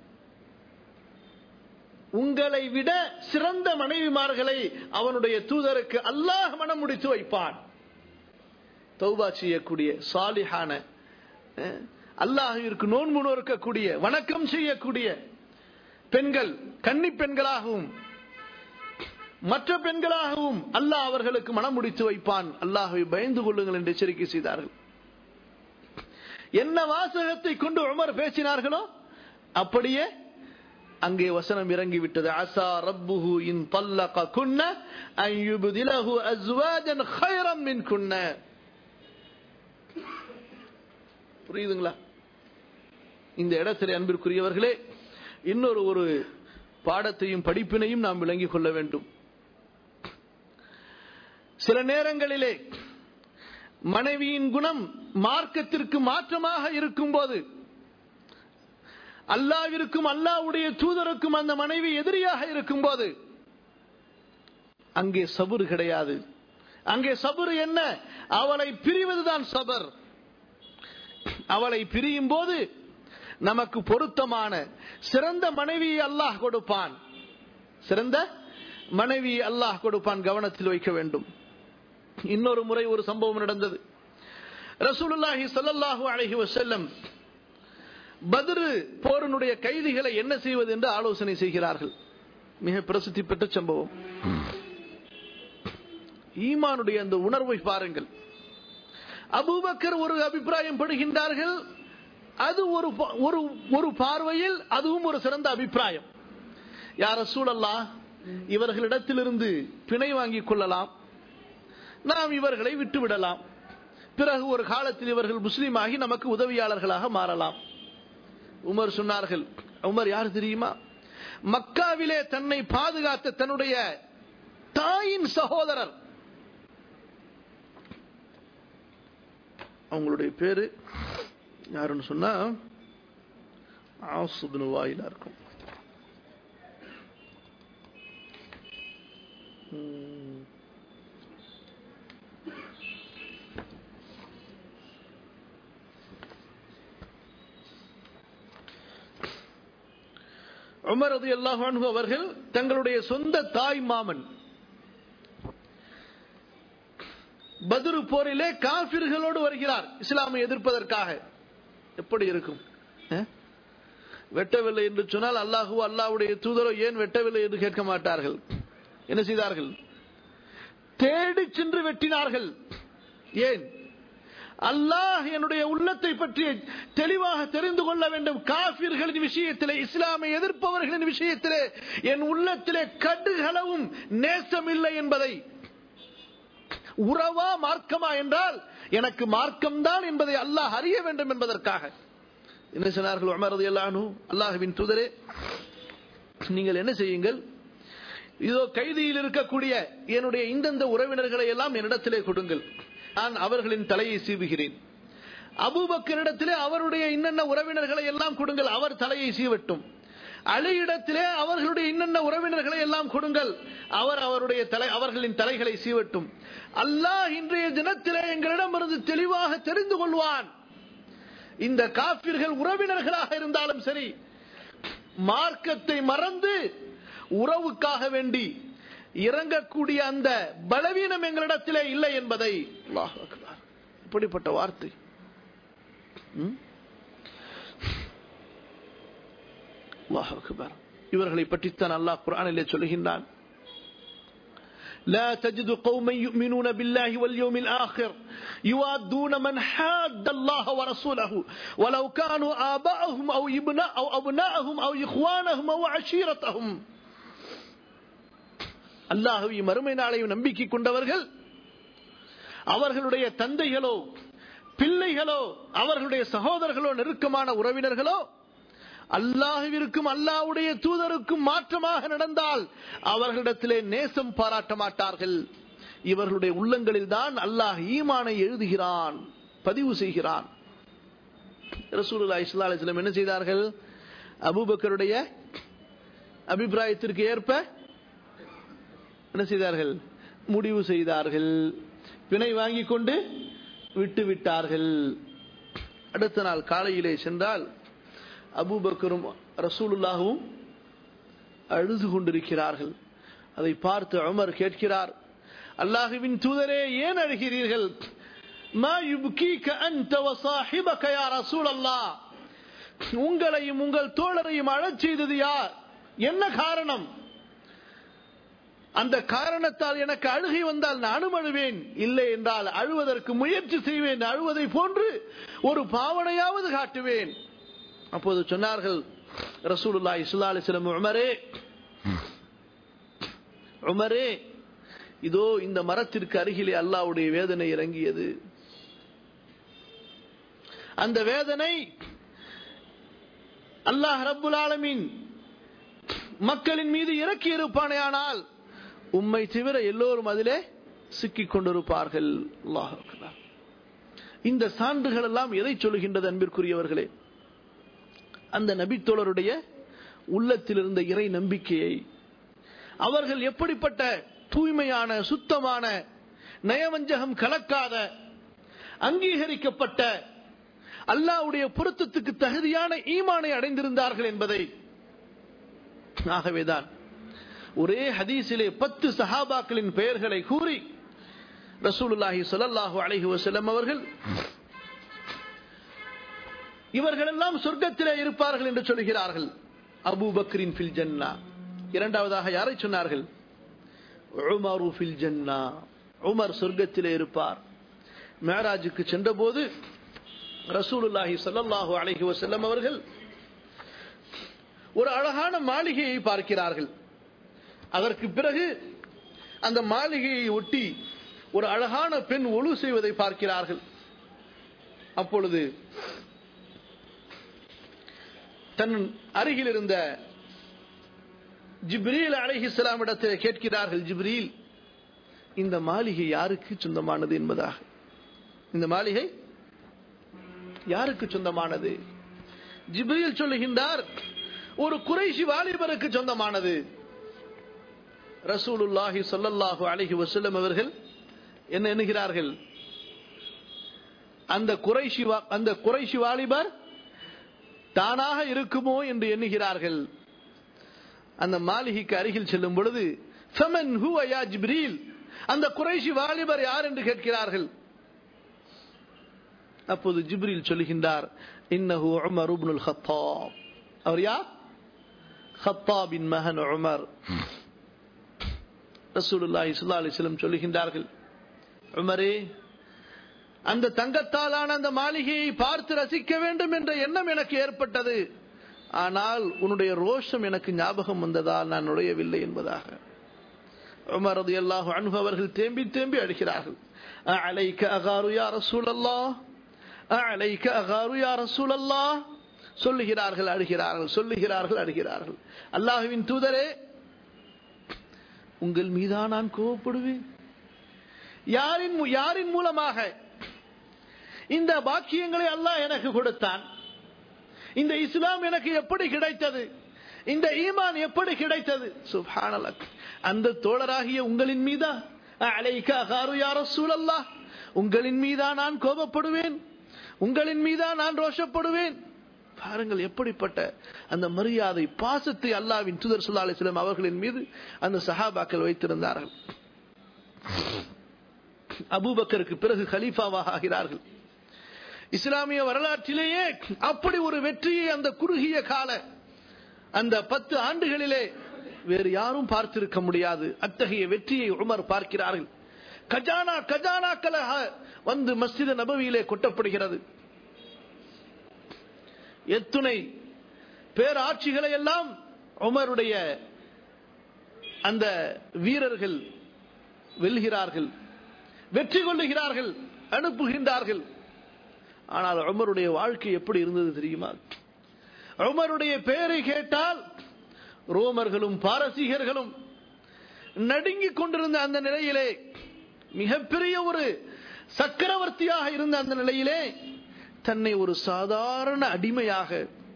உங்களை விட சிறந்த மனைவிமார்களை அவனுடைய தூதருக்கு அல்லாஹ் மனம் முடித்து வைப்பான் தௌபா செய்யக்கூடிய சாலிஹான அஹ், அல்லாஹிற்கு நோன்பு நோக்கக்கூடிய வணக்கம் செய்யக்கூடிய பெண்கள் கன்னி பெண்களாகவும் மற்ற பெண்களாகவும் அல்லாஹ் அவர்களுக்கு மனம் முடித்து வைப்பான் அல்லாஹை பயந்து கொள்ளுங்கள் என்று எச்சரிக்கை செய்தார்கள் என்ன வாசகத்தை கொண்டு உமர் பேசினார்களோ அப்படியே அங்கே வசனம் இறங்கிவிட்டது அசா ரப்புஹு இன் தல்லக குன்ன அன் யுப்திலஹு அஸ்வாஜன் கைரம் மின் குன்ன புரியுதுங்களா இந்த இடத்தில் அன்பிற்குரியவர்களே இன்னொரு ஒரு பாடத்தையும் படிப்பினையும் நாம் விளங்கிக் கொள்ள வேண்டும் சில நேரங்களிலே மனைவியின் குணம் மார்க்கத்திற்கு மாற்றமாக இருக்கும்போது அல்லாவிற்கும் அல்லாவுடைய தூதருக்கும் அந்த மனைவி எதிரியாக இருக்கும்போது அங்கே சபுரு கிடையாது அங்கே சபுரு என்ன அவளை பிரிவதுதான் சபர் அவளை பிரியும் போது நமக்கு பொருத்தமான சிறந்த மனைவியை அல்லாஹ் கொடுப்பான் சிறந்த மனைவி அல்லாஹ் கொடுப்பான் கவனத்தில் வைக்க வேண்டும் இன்னொரு முறை ஒரு சம்பவம் நடந்தது ரசூலுல்லாஹி ஸல்லல்லாஹு அலைஹி வஸல்லம் பத்ரு போரினுடைய கைதிகளை என்ன செய்வது என்று ஆலோசனை செய்கிறார்கள் மிக பிரசித்தி பெற்ற சம்பவம் ஈமானுடைய அந்த உணர்வை பாருங்கள் அபூபக்கர் ஒரு அபிப்பிராயம் படுகின்றார்கள் அது ஒரு ப- ஒரு ஒரு பார்வையில் அதுவும் ஒரு சிறந்த அபிப்பிராயம் யார சூழல்லா இவர்களிடத்திலிருந்து பிணை வாங்கிக் கொள்ளலாம் நாம் இவர்களை விட்டுவிடலாம் பிறகு ஒரு காலத்தில் இவர்கள் முஸ்லீமாகி நமக்கு உதவியாளர்களாக மாறலாம் உமர் சொன்னார்கள் உமர் யார் தெரியுமா மக்காவிலே தன்னை பாதுகாத்த தன்னுடைய தாயின் சகோதரர் அவங்களுடைய பேரு யாருன்னு சொன்னா ஆசுப்னு வாயிலா இருக்கும் உம். உமர் ரலியல்லாஹு அன்ஹு அவர்கள் தங்களுடைய சொந்த தாய் மாமன் பத்ரு போரிலே காபிர்களோடு வருகிறார் இஸ்லாமை எதிர்ப்பதற்காக எப்படி இருக்கும் அஹ்? வெட்டவில்லை என்று சொன்னால் அல்லாஹு அல்லாஹ்வுடைய தூதரோ ஏன் வெட்டவில்லை என்று கேட்க மாட்டார்கள் என்ன செய்தார்கள் தேடி சென்று வெட்டினார்கள் ஏன் அல்லாஹ் என்னுடைய உள்ளத்தை பற்றி தெளிவாக தெரிந்து கொள்ள வேண்டும் காபிர்களின் விஷயத்திலே இஸ்லாமை எதிர்ப்பவர்களின் விஷயத்திலே என் உள்ளத்திலே கடுகளவும் நேசம் இல்லை என்பதை உறவா மார்க்கமா என்றால் எனக்கு மார்க்கம்தான் என்பதை அல்லாஹ் அறிய வேண்டும் என்பதற்காக என்ன சொன்னார்கள் உமர் ரலியல்லாஹு அன்ஹு அல்லாஹ்வின் தூதரே நீங்கள் என்ன செய்யுங்கள் இதோ கைதியில் இருக்கக்கூடிய என்னுடைய இந்தந்த உறவினர்களை எல்லாம் என்னிடத்திலே கொடுங்கள் நான் அவர்களின் தலையை சீவுகிறேன் அபூபக்கரிடத்திலே அவருடைய இன்னென்ன உறவினர்களை எல்லாம் கொடுங்கள் அவர் தலையை சீவட்டும் அலியிடத்திலே அவர்களுடைய இன்னென்ன உறவினர்களை எல்லாம் கொடுங்கள் அவர் அவருடைய தலை அவர்களின் தலைகளை சீவட்டும் அல்லாஹ் இன்றைய தினத்திலே எங்களிடமிருந்து தெளிவாக தெரிந்து கொள்வான் இந்த காபிர்கள் உறவினர்களாக இருந்தாலும் சரி மார்க்கத்தை மறந்து உறவுக்காக வேண்டி இறங்கக்கூடிய அந்த பலவீனம் எங்களிடத்திலே இல்லை என்பதை அல்லாஹ் அக்பர். இப்படிப்பட்ட வார்த்தை ம்? அல்லாஹ் அக்பர். இவர்களை பற்றித்தான் அல்லாஹ் குர்ஆனிலே சொல்கின்றான் لا تجد قوما يؤمنون بالله واليوم الآخر يوادون من حاد الله ورسوله ولو كانوا آباءهم أو ابناء أو أبناءهم أو إخوانهم أو عشيرتهم அல்லாஹுவையும் மறுமை நாளையும் நம்பிக்கை கொண்டவர்கள் அவர்களுடைய தந்தைகளோ பிள்ளைகளோ அவர்களுடைய சகோதரர்களோ நெருக்கமான உறவினர்களோ அல்லாஹுவிற்கும் அல்லாஹ்வுடைய தூதருக்கும் மாற்றமாக நடந்தால் அவர்களிடத்திலே நேசம் பாராட்ட மாட்டார்கள் இவர்களுடைய உள்ளங்களில் தான் அல்லாஹ் ஈமானை எழுதுகிறான் பதிவு செய்கிறான் ரசூலுல்லாஹி ஸல்லல்லாஹு அலைஹி வஸல்லம் என்ன செய்தார்கள் அபூபக்கருடைய அபிப்பிராயத்திற்கு ஏற்ப என்ன செய்தார்கள் முடிவு செய்தார்கள் பிணை வாங்கிக் கொண்டு விட்டு விட்டார்கள் அடுத்த நாள் காலையிலே சென்றால் அபூபக்கரும் ரசூலுல்லாகவும் அழுது கொண்டிருக்கிறார்கள் அதை பார்த்து உமர் கேட்கிறார் அல்லாஹுவின் தூதரே ஏன் அழுகிறீர்கள் ما يبكيك أنت وصاحبك يا رسول الله உங்களையும் உங்கள் தோழரையும் அழச் செய்தது யார் என்ன காரணம் அந்த காரணத்தால் எனக்கு அழுகை வந்தால் நானும் அழுவேன் இல்லை என்றால் அழுவதற்கு முயற்சி செய்வேன் அழுவதை போன்று ஒரு பாவனையாவது காட்டுவேன் அப்போது சொன்னார்கள் ரசூலுல்லாஹி ஸல்லல்லாஹு அலைஹி வஸல்லம் உமரே உமரே இதோ இந்த மரத்திற்கு அருகிலே அல்லாஹ்வுடைய வேதனை இறங்கியது அந்த வேதனை அல்லாஹ் ரப்புல் ஆலமீன் மக்களின் மீது இறக்கி இருப்பானேயானால் உம்மை தவிர எல்லோரும் அதிலே சிக்கிக் கொண்டிருப்பார்கள் அல்லாஹ் அக்பர். இந்த சான்றுகள் எல்லாம் எதை சொல்லுகின்றது அன்பிற்குரியவர்களே அந்த நபித்தோழருடைய உள்ளத்தில் இருந்த இறை நம்பிக்கையை அவர்கள் எப்படிப்பட்ட தூய்மையான சுத்தமான நயவஞ்சகம் கலக்காத அங்கீகரிக்கப்பட்ட அல்லாஹ்வுடைய பொருத்தத்துக்கு தகுதியான ஈமானை அடைந்திருந்தார்கள் என்பதை ஆகவேதான் ஒரே ஹதீஸிலே பத்து சஹாபாக்களின் பெயர்களை கூறி ரசூலுல்லாஹி ஸல்லல்லாஹு அலைஹி வஸல்லம் அவர்கள் இவர்கள் எல்லாம் சொர்க்கத்திலே இருப்பார்கள் என்று சொல்கிறார்கள் அபூ பக்ரின் ஃபில் ஜன்னா இரண்டாவதாக யாரை சொன்னார்கள் உமரு ஃபில் ஜன்னா உமர் சொர்க்கத்திலே இருப்பார் மேராஜுக்கு சென்றபோது ரசூலுல்லாஹி ஸல்லல்லாஹு அலைஹி வஸல்லம் அவர்கள் ஒரு அழகான மாளிகையை பார்க்கிறார்கள் அதற்கு பிறகு அந்த மாளிகையை ஒட்டி ஒரு அழகான பெண் ஒழு செய்வதை பார்க்கிறார்கள் அப்பொழுது தன் அருகில் இருந்த ஜிப்ரீல் அலைஹிஸ்ஸலாம் இடத்தில் கேட்கிறார்கள் ஜிப்ரீல் இந்த மாளிகை யாருக்கு சொந்தமானது என்பதாக இந்த மாளிகை யாருக்கு சொந்தமானது ஜிப்ரீல் சொல்லுகின்றார் ஒரு குறைஷி வாலிபருக்கு சொந்தமானது ரசூலுல்லாஹி ஸல்லல்லாஹு அலைஹி வஸல்லம் அவர்கள் என்ன எண்ணுகிறார்கள் அந்த குறைஷி வா- அந்த குறைஷி வாலிபர் தானாக இருக்குமோ என்று எண்ணுகிறார்கள் அந்த மாளிகைக்கு அருகில் செல்லும் பொழுது ஃபமன் ஹுவ யா ஜிப்ரீல் அந்த குறைஷி வாலிபர் யார் என்று கேட்கிறார்கள் அப்போது ஜிப்ரீல் சொல்லுகின்றார் இன்னஹு உமர் இப்னுல் ஹத்தாப் அவர் யார் ஹத்தாபின் மகன் உமர் ரசூலுல்லாஹி ஸல்லல்லாஹு அலைஹி வஸல்லம் சொல்லுகின்றார்கள் உமரே அந்த தங்கத்தாலான அந்த மாளிகையை பார்த்து ரசிக்க வேண்டும் என்ற எண்ணம் எனக்கு ஏற்பட்டது ஆனால் உன்னுடைய ரோஷம் எனக்கு ஞாபகம் வந்ததால் நான் நுழையவில்லை என்பதாக உமர் ரலியல்லாஹு அன்ஹு அவர்கள் தேம்பி தேம்பி அழுகிறார்கள் அலைக்க அகாரு யா ரசூலல்லாஹ் அலைக்க அகாரு யா ரசூலல்லாஹ் சொல்லுகிறார்கள் அழுகிறார்கள் சொல்லுகிறார்கள் அழுகிறார்கள் அல்லாஹுவின் தூதரே உங்கள் மீதா நான் கோவப்படுவேன் யாரின் மூ- யாரின் மூலமாக இந்த பாக்கியங்களை அல்லாஹ் எனக்கு கொடுத்தான் இந்த இஸ்லாம் எனக்கு எப்படி கிடைத்தது இந்த ஈமான் எப்படி கிடைத்தது சுப்ஹானல்லாஹ் அந்த தோழராகிய உங்களின் மீதா அலைக்க அகாரு யா ரசூலல்லாஹ் உங்களின் மீதா நான் கோபப்படுவேன் உங்களின் மீதா நான் ரோஷப்படுவேன் பாருங்கள் எப்படிப்பட்ட அந்த மரியாதை பாசத்தை அல்லாவின் தூதர் ஸல்லல்லாஹு அலைஹி வஸல்லம் அவர்களின் மீது அந்த சஹாபாக்கள் வைத்திருந்தார்கள் அபூபக்கருக்கு பிறகு கலீஃபாவாக ஆகிறார்கள் இஸ்லாமிய வரலாற்றிலேயே அப்படி ஒரு வெற்றியை அந்த குறுகிய கால அந்த பத்து ஆண்டுகளிலே வேறு யாரும் பார்த்திருக்க முடியாது அத்தகைய வெற்றியை உமர் பார்க்கிறார்கள் கஜானா கஜானாக்களாக வந்து மஸ்ஜித் நபவியிலே கொட்டப்படுகிறது எத்துணை பேராட்சிகளை எல்லாம் உமருடைய அந்த வீரர்கள் வெல்கிறார்கள் வெற்றி கொள்ளுகிறார்கள் அனுப்புகின்றார்கள் ஆனால் உமருடைய வாழ்க்கை எப்படி இருந்தது தெரியுமா உமருடைய பெயரை கேட்டால் ரோமர்களும் பாரசீகர்களும் நடுங்கிக் கொண்டிருந்த அந்த நிலையிலே மிகப்பெரிய ஒரு சக்கரவர்த்தியாக இருந்த அந்த நிலையிலே தன்னை ஒரு சாதாரண அடிமையாக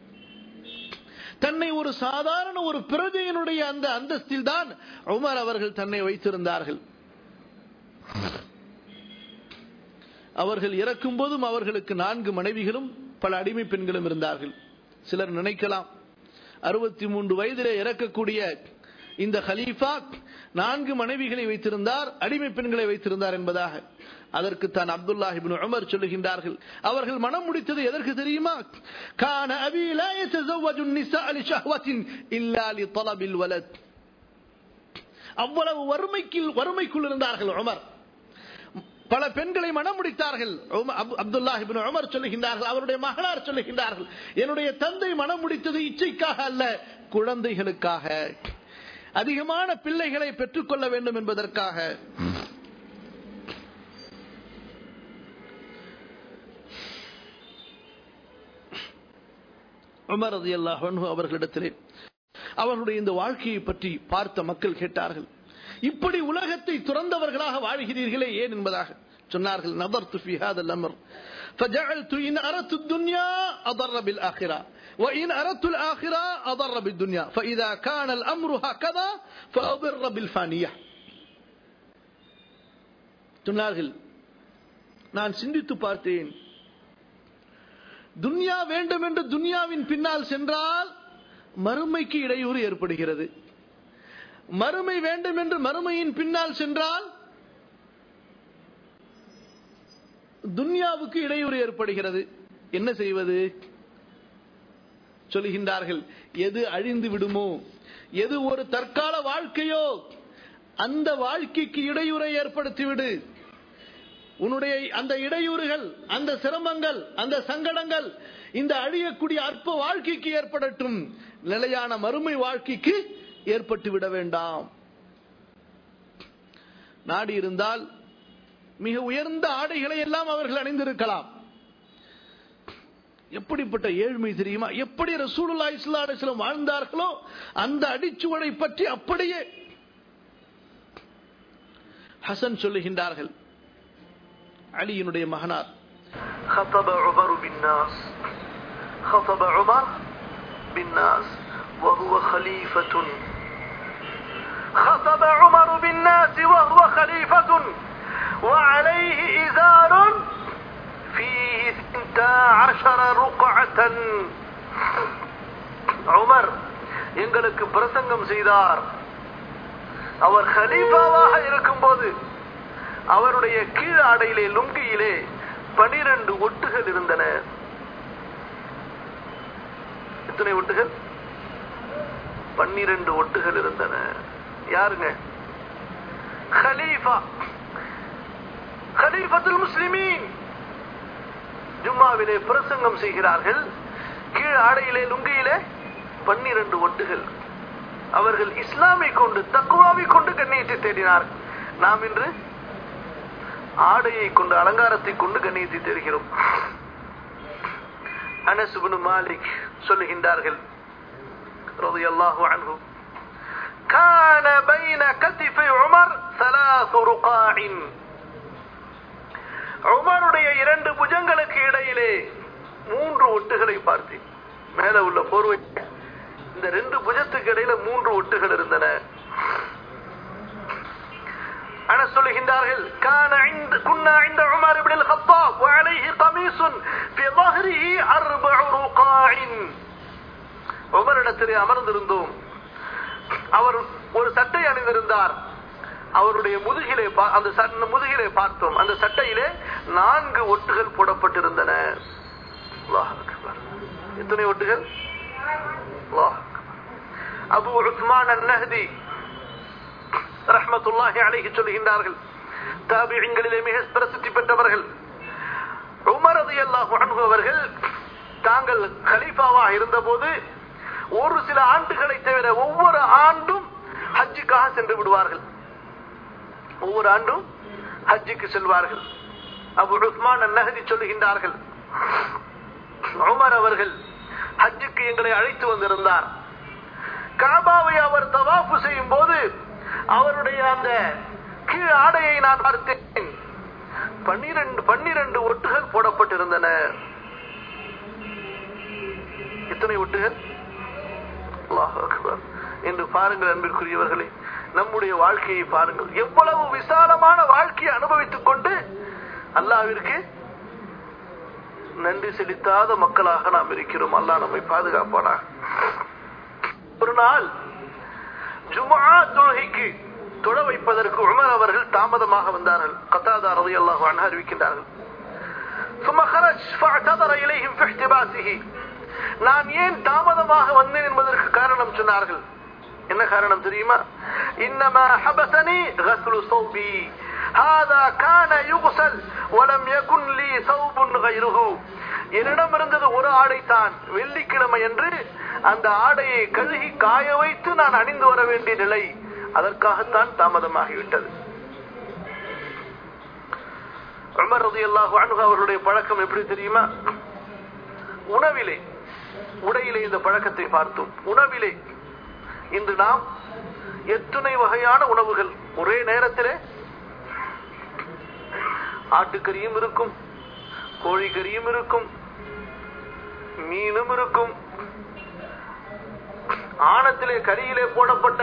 தன்னை ஒரு சாதாரண ஒரு பிரஜையினுடைய அந்த அந்தஸ்தில் தான் உமர் அவர்கள் தன்னை வைத்திருந்தார்கள் அவர்கள் இறக்கும் போதும் அவர்களுக்கு நான்கு மனைவிகளும் பல அடிமை பெண்களும் இருந்தார்கள் சிலர் நினைக்கலாம் அறுபத்தி மூன்று வயதிலே இறக்கக்கூடிய இந்த ஹலீஃபா நான்கு மனைவிகளை வைத்திருந்தார் அடிமை பெண்களை வைத்திருந்தார் என்பதாக அதற்கு தான் அப்துல்லா இப்னு உமர் சொல்லுகின்றார்கள் அவர்கள் மனம் முடித்தது எதற்கு தெரியுமா கான அபி லா யதஸவ்வஜு النساء لشهوة إلا لطلب الولد அவ்வளவு வறுமைக்கு வறுமைக்குள் இருந்தார்கள் உமர் பல பெண்களை மனம் முடித்தார்கள் அப்துல்லா இப்னு உமர் சொல்லுகின்றார்கள் அவருடைய மகனார் சொல்லுகின்றார்கள் என்னுடைய தந்தை மனம் முடித்தது இச்சைக்காக அல்ல குழந்தைகளுக்காக அதிகமான பிள்ளைகளை பெற்றுக்கொள்ள வேண்டும் என்பதற்காக உமர் ரதி அல்லாஹ் அவர்களிடத்திலே அவர்களுடைய இந்த வாழ்க்கையை பற்றி பார்த்த மக்கள் கேட்டார்கள் இப்படி உலகத்தை துறந்தவர்களாக வாழ்கிறீர்களே ஏன் என்பதாக சொன்னார்கள் நபர்த்து في هذا الامر فجعلت ان اردت الدنيا اضر بالاخره وان اردت الاخره اضر بالدنيا فاذا كان الامر هكذا فاضر بالفانيه சொன்னார்கள் நான் சிந்தித்து பார்த்தேன் துன்யா வேண்டும் என்று துன்யாவின் பின்னால் சென்றால் மறுமைக்கு இடையூறு ஏற்படுகிறது மறுமை வேண்டும் என்று மறுமையின் பின்னால் சென்றால் துன்யாவுக்கு இடையூறு ஏற்படுகிறது என்ன செய்வது சொல்லுகின்றார்கள் எது அழிந்து விடுமோ எது ஒரு தற்கால வாழ்க்கையோ அந்த வாழ்க்கைக்கு இடையூறை ஏற்படுத்திவிடு உன்னுடைய அந்த இடையூறுகள் அந்த சிரமங்கள் அந்த சங்கடங்கள் இந்த அழியக்கூடிய அற்ப வாழ்க்கைக்கு ஏற்படட்டும் நிலையான மறுமை வாழ்க்கைக்கு ஏற்பட்டு விட வேண்டாம் நாடி இருந்தால் மிக உயர்ந்த ஆடைகளை எல்லாம் அவர்கள் அணிந்திருக்கலாம் எப்படிப்பட்ட ஏழ்மை தெரியுமா எப்படி ரசூலுல்லா இஸ்லா அலிஸ்லாம் வாழ்ந்தார்களோ அந்த அடிச்சுவடை பற்றி அப்படியே ஹசன் சொல்லுகின்றார்கள் அலியினுடைய மகனார் خطب عمر بالناس خطب عمر بالناس وهو خليفة خطب عمر بالناس وهو خليفة وعليه إزار فيه ثنتا عشر رقعة عمر எங்களுக்கு பிரசங்கம் செய்தார் அவர் ஹலீஃபாவாக இருக்கும்போது அவருடைய கீழ் ஆடையிலே லுங்கியிலே பனிரெண்டு ஒட்டுகள் இருந்தன எத்தனை ஒட்டுகள் பன்னிரண்டு ஒட்டுகள் இருந்தன யாருங்க ஹலீஃபா ஹலீஃபத்துல் முஸ்லிமீன் ஜும்மாவிலே பிரசங்கம் செய்கிறார்கள் கீழ் ஆடையிலே லுங்கியிலே பன்னிரண்டு ஒட்டுகள் அவர்கள் இஸ்லாமை கொண்டு தக்குவாவை கொண்டு கண்ணியத்தை தேடினார் நாம் இன்று ஆடையை கொண்டு அலங்காரத்தை கொண்டு கண்ணியத்தை தேடுகிறோம் அனசுபனு மாலிக் சொல்லுகின்றார்கள் رضي عنه كان بين كتفي عمر ثلاث رقاع உமருடைய இரண்டு புஜங்களுக்கு இடையிலே மூன்று ஒட்டுகளை பார்த்தேன் மேல உள்ள போர்வை இந்த ரெண்டு புஜத்துக்கு இடையில மூன்று ஒட்டுகள் இருந்தன أنا சொல்லுகின்றார்கள் كان عند كنا عند عمر بن الخطاب وعليه قميص في ظهره أربع رقاع உமரிடத்திலே அமர்ந்திருந்தோம் அவர் ஒரு சட்டை அணிந்திருந்தார் அவருடைய முதுகிலே அந்த முதுகிலே பார்த்தோம் அந்த சட்டையிலே நான்கு ஒட்டுகள் போடப்பட்டிருந்தன எத்தனை ஒட்டுகள் அபு உஸ்மான் அந்நஹதி ரஹ்மத்துல்லாஹி அலைஹி சொல்லுகின்றார்கள் தாபியங்களிலே மிக பிரசித்தி பெற்றவர்கள் உமர் ரலியல்லாஹு அன்ஹு அவர்கள் தாங்கள் கலீஃபாவாக இருந்தபோது ஒரு சில ஆண்டுகளை தவிர ஒவ்வொரு ஆண்டும் ஹஜ்ஜுக்காக சென்று விடுவார்கள் ஒவ்வொரு ஆண்டும் ஹஜ்ஜுக்கு செல்வார்கள் அபு உஸ்மான் நகதி சொல்லுகின்றார்கள் உமர் அவர்கள் ஹஜ்ஜுக்கு எங்களை அழைத்து வந்திருந்தார் காபாவை அவர் தவாஃபு செய்யும் போது அவருடைய அந்த கீழ் ஆடையை நான் பார்த்தேன் பன்னிரண்டு பன்னிரண்டு ஒட்டுகள் போடப்பட்டிருந்தன எத்தனை ஒட்டுகள் என்று பாருங்கள் அன்பிற்குரியவர்களே நம்முடைய வாழ்க்கையை பாருங்கள் எவ்வளவு விசாலமான வாழ்க்கையை அனுபவித்துக் கொண்டு அல்லாவிற்கு நன்றி செலுத்தாத மக்களாக நாம் இருக்கிறோம் அல்லாஹ் நம்மை பாதுகாப்பானாக ஒரு நாள் ஜுமா தொழுகைக்கு தொழ வைப்பதற்கு உமர் அவர்கள் தாமதமாக வந்தார்கள் கத்தாதா ரலியல்லாஹு அன்ஹு அறிவிக்கின்றார்கள் ثم خرج فاعتذر اليهم في احتباسه நான் ஏன் தாமதமாக வந்தேன் என்பதற்கு காரணம் சொன்னார்கள் என்ன காரணம் தெரியுமா انما حبسني غسل ثوبي هذا كان يغسل ولم يكن لي ثوب غيره என்னிடம் இருந்தது ஒரு ஆடை தான் வெள்ளிக்கிழமை என்று அந்த ஆடையை கழுகி காய வைத்து நான் அணிந்து வர வேண்டிய நிலை அதற்காகத்தான் தாமதமாகிவிட்டது உமர் ரலியல்லாஹு அன்ஹு அவர்களுடைய பழக்கம் எப்படி தெரியுமா உணவிலே உடையிலே இந்த பழக்கத்தை பார்த்தோம் உணவிலே இன்று நாம் எத்தனை வகையான உணவுகள் ஒரே நேரத்திலே ஆட்டுக்கறியும் இருக்கும் கோழிக்கறியும் இருக்கும் மீனும் இருக்கும் ஆணத்திலே கரியிலே போடப்பட்ட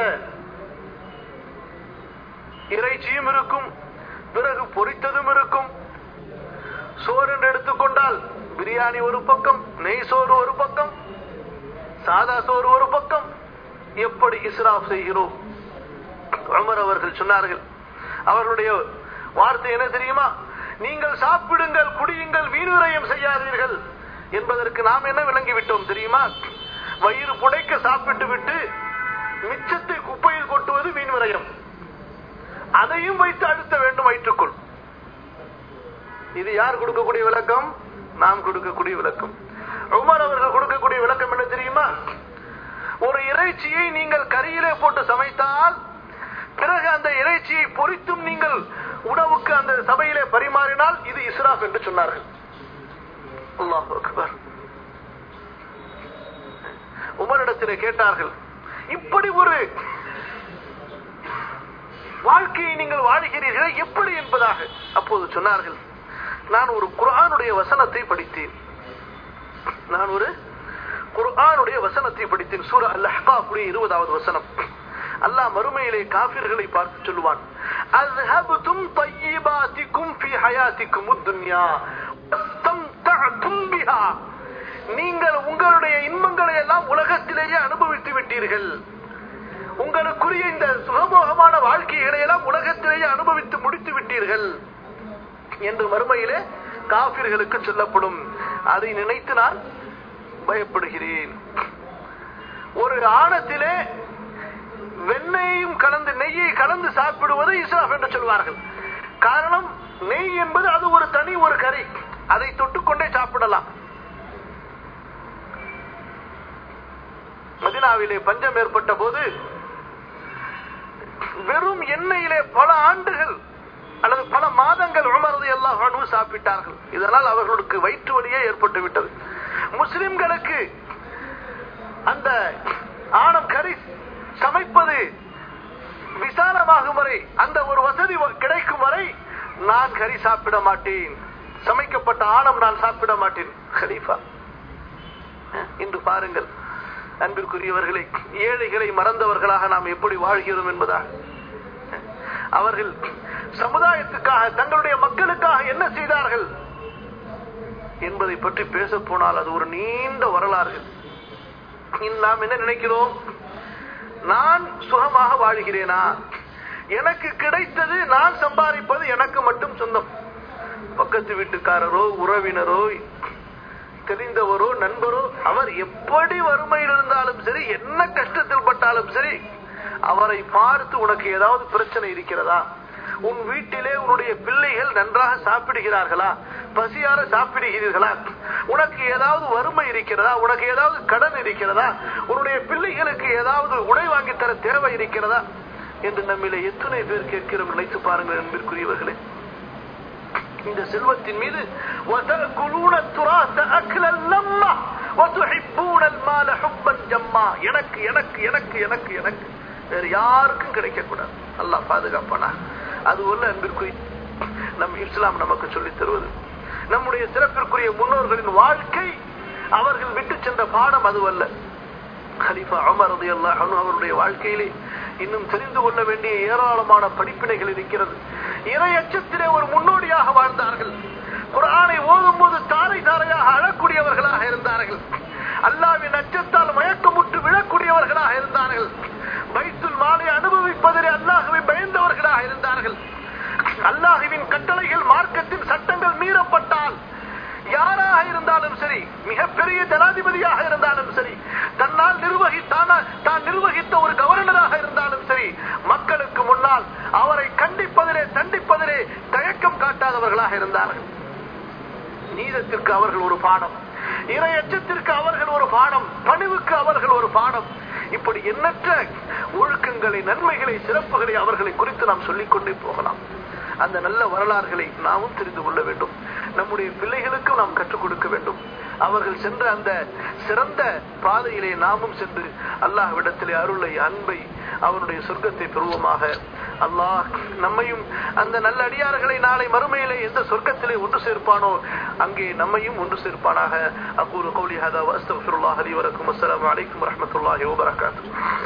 இறைச்சியும் இருக்கும் பிறகு பொரித்ததும் இருக்கும் சோறு என்று எடுத்துக்கொண்டால் பிரியாணி ஒரு பக்கம் நெய் சோறு ஒரு பக்கம் சாதா சோறு ஒரு பக்கம் எப்படி இஸ்ராப் செய்கிறோம் உமர் அவர்கள் சொன்னார்கள் அவர்களுடைய வார்த்தை என்ன தெரியுமா நீங்கள் சாப்பிடுங்கள் குடியுங்கள் வீணுரையம் செய்யாதீர்கள் என்பதற்கு நாம் என்ன விளங்கி விட்டோம் தெரியுமா வயிறு புடைக்க சாப்பிட்டு விட்டு மிச்சத்தை குப்பையில் கொட்டுவது வீண் விரயம் அதையும் வைத்து அழுத்த வேண்டும் வயிற்றுக்குள் இது யார் கொடுக்கக்கூடிய விளக்கம் நாம் கொடுக்கக்கூடிய விளக்கம் உமர் அவர்கள் கொடுக்கக்கூடிய விளக்கம் என்ன தெரியுமா ஒரு இறைச்சியை நீங்கள் கரியிலே போட்டு சமைத்தால் பிறகு அந்த இறைச்சியை பொறித்தும் நீங்கள் உணவுக்கு அந்த சபையிலே பரிமாறினால் இது இஸ்ராப் என்று சொன்னார்கள் அல்லாஹ் அக்பர் உமரிடத்திலே கேட்டார்கள் இப்படி ஒரு வாழ்க்கையை நீங்கள் வாழுகிறீர்களே எப்படி என்பதாக அப்போது சொன்னார்கள் நான் ஒரு குர்ஆனுடைய வசனத்தை படித்தேன் நான் ஒரு குர்ஆனுடைய வசனத்தை படித்தேன் சூர அல் அஹ்காஃபுடைய இருபதாவது வசனம் அல்லாஹ் மறுமையிலே காபிர்களை பார்த்து சொல்லுவான் அஸ்ஹப்தும் طيباتكم في حياتكم الدنيا واستمتعتم بها நீங்கள் உங்களுடைய இன்பங்களை எல்லாம் உலகத்திலேயே அனுபவித்து விட்டீர்கள் உங்களுக்குரிய இந்த சுகபோகமான வாழ்க்கைகளை எல்லாம் உலகத்திலேயே அனுபவித்து முடித்து விட்டீர்கள் என்று மறுமையிலே காபிர்களுக்கு சொல்லப்படும் அதை நினைத்து நான் பயப்படுகிறேன் ஒரு ஆணத்திலே வெண்ணெயையும் கலந்து நெய்யை கலந்து சாப்பிடுவது இஸ்ராப் என்று சொல்வார்கள் காரணம் நெய் என்பது அது ஒரு தனி ஒரு கறி அதை தொட்டுக்கொண்டே சாப்பிடலாம் மதினாவிலே பஞ்சம் ஏற்பட்ட போது வெறும் எண்ணெயிலே பல ஆண்டுகள் அல்லது பல மாதங்கள் உமரது எல்லாம் சாப்பிட்டார்கள் இதனால் அவர்களுக்கு வயிற்று வலியே ஏற்பட்டு விட்டது முஸ்லிம்களுக்கு அந்த ஆணம் கறி சமைப்பது விசாலமாகும் வரை அந்த ஒரு வசதி கிடைக்கும் வரை நான் கறி சாப்பிட மாட்டேன் சமைக்கப்பட்ட ஆணம் நான் சாப்பிட மாட்டேன் ஹலீஃபா இன்று பாருங்கள் அன்பிற்குரியவர்களை ஏழைகளை மறந்தவர்களாக நாம் எப்படி வாழ்கிறோம் என்பதாக அவர்கள் சமுதாயத்துக்காக தங்களுடைய மக்களுக்காக என்ன செய்தார்கள் என்பதை பற்றி பேச போனால் அது ஒரு நீண்ட வரலாறு நாம் என்ன நினைக்கிறோம் நான் சுகமாக வாழ்கிறேனா எனக்கு கிடைத்தது நான் சம்பாதிப்பது எனக்கு மட்டும் சொந்தம் பக்கத்து வீட்டுக்காரரோ உறவினரோ தெரிந்தவரோ நண்பரோ அவர் எப்படி வறுமையில் இருந்தாலும் சரி என்ன கஷ்டத்தில் பட்டாலும் சரி அவரை பார்த்து உனக்கு ஏதாவது பிரச்சனை இருக்கிறதா உன் வீட்டிலே உன்னுடைய பிள்ளைகள் நன்றாக சாப்பிடுகிறார்களா பசியார சாப்பிடுகிறீர்களா உனக்கு ஏதாவது வறுமை இருக்கிறதா உனக்கு ஏதாவது கடன் இருக்கிறதா உன்னுடைய பிள்ளைகளுக்கு ஏதாவது உடை வாங்கி தர தேவை இருக்கிறதா என்று நம்மிலே எத்தனை பேர் கேட்கிறோம் நினைத்து பாருங்கள் என்பதற்குரியவர்களே இந்த செல்வத்தின் மீது எனக்கு எனக்கு எனக்கு எனக்கு எனக்கு வேற யாருக்கும் கிடைக்க கூடாது அல்லா பாதுகாப்பானா அது ஒண்ணு அன்பிற்குரிய நம் இஸ்லாம் நமக்கு சொல்லித் தருவது நம்முடைய சிறப்பிற்குரிய முன்னோர்களின் வாழ்க்கை அவர்கள் விட்டு சென்ற பாடம் அதுவல்ல ஹலிஃபா அமர் ரதி அல்லாஹ் அவருடைய வாழ்க்கையிலே இன்னும் தெரிந்து கொள்ள வேண்டிய ஏராளமான படிப்பினைகள் இருக்கிறது இறை அச்சத்திலே ஒரு முன்னோடியாக வாழ்ந்தார்கள் குரானை ஓதும் போது தாரை தாரையாக அழக்கூடியவர்களாக இருந்தார்கள் அல்லாவின் அச்சத்தால் மயக்கமுற்று விழக்கூடியவர்களாக இருந்தார்கள் பைத்துல் மாலை அனுபவிப்பதிலே அல்லாஹுவை பயந்தவர்களாக இருந்தார்கள் அல்லாஹுவின் கட்டளைகள் மார்க்கத்தின் சட்டங்கள் மீறப்பட்டால் யாராக இருந்தாலும் சரி மிகப்பெரிய ஜனாதிபதியாக இருந்தாலும் சரி தன்னால் நிர்வகித்தான தான் நிர்வகித்த ஒரு கவர்னராக இருந்தாலும் சரி மக்களுக்கு முன்னால் அவரை கண்டிப்பதிலே தண்டிப்பதிலே தயக்கம் காட்டாதவர்களாக இருந்தார்கள் நீதத்திற்கு அவர்கள் ஒரு பாடம் இரையச்சத்திற்கு அவர்கள் ஒரு பாடம் பணிவுக்கு அவர்கள் ஒரு பாடம் இப்படி எண்ணற்ற ஒழுக்கங்களை நன்மைகளை சிறப்புகளை அவர்களை குறித்து நாம் சொல்லிக் கொண்டே போகலாம் அந்த நல்ல வரலாறுகளை நாமும் தெரிந்து கொள்ள வேண்டும் நம்முடைய பிள்ளைகளுக்கும் நாம் கற்றுக் கொடுக்க வேண்டும் அவர்கள் சென்ற அந்த சிறந்த பாதையிலே நாமும் சென்று அல்லாஹ்விடத்திலே அருளை அன்பை அவனுடைய சொர்க்கத்தை பெறுவோமாக அல்லாஹ் நம்மையும் அந்த நல்ல அடியார்களை நாளை மறுமையிலே எந்த சொர்க்கத்திலே ஒன்று சேர்ப்பானோ அங்கே நம்மையும் ஒன்று சேர்ப்பானாக அக்கூறு கௌலி ஹதா வஸ்தகுல்லாஹ் அலி வரக்கும் அஸ்ஸலாமு அலைக்கும் வரஹ்மத்துல்லாஹி வபரகாத்துஹு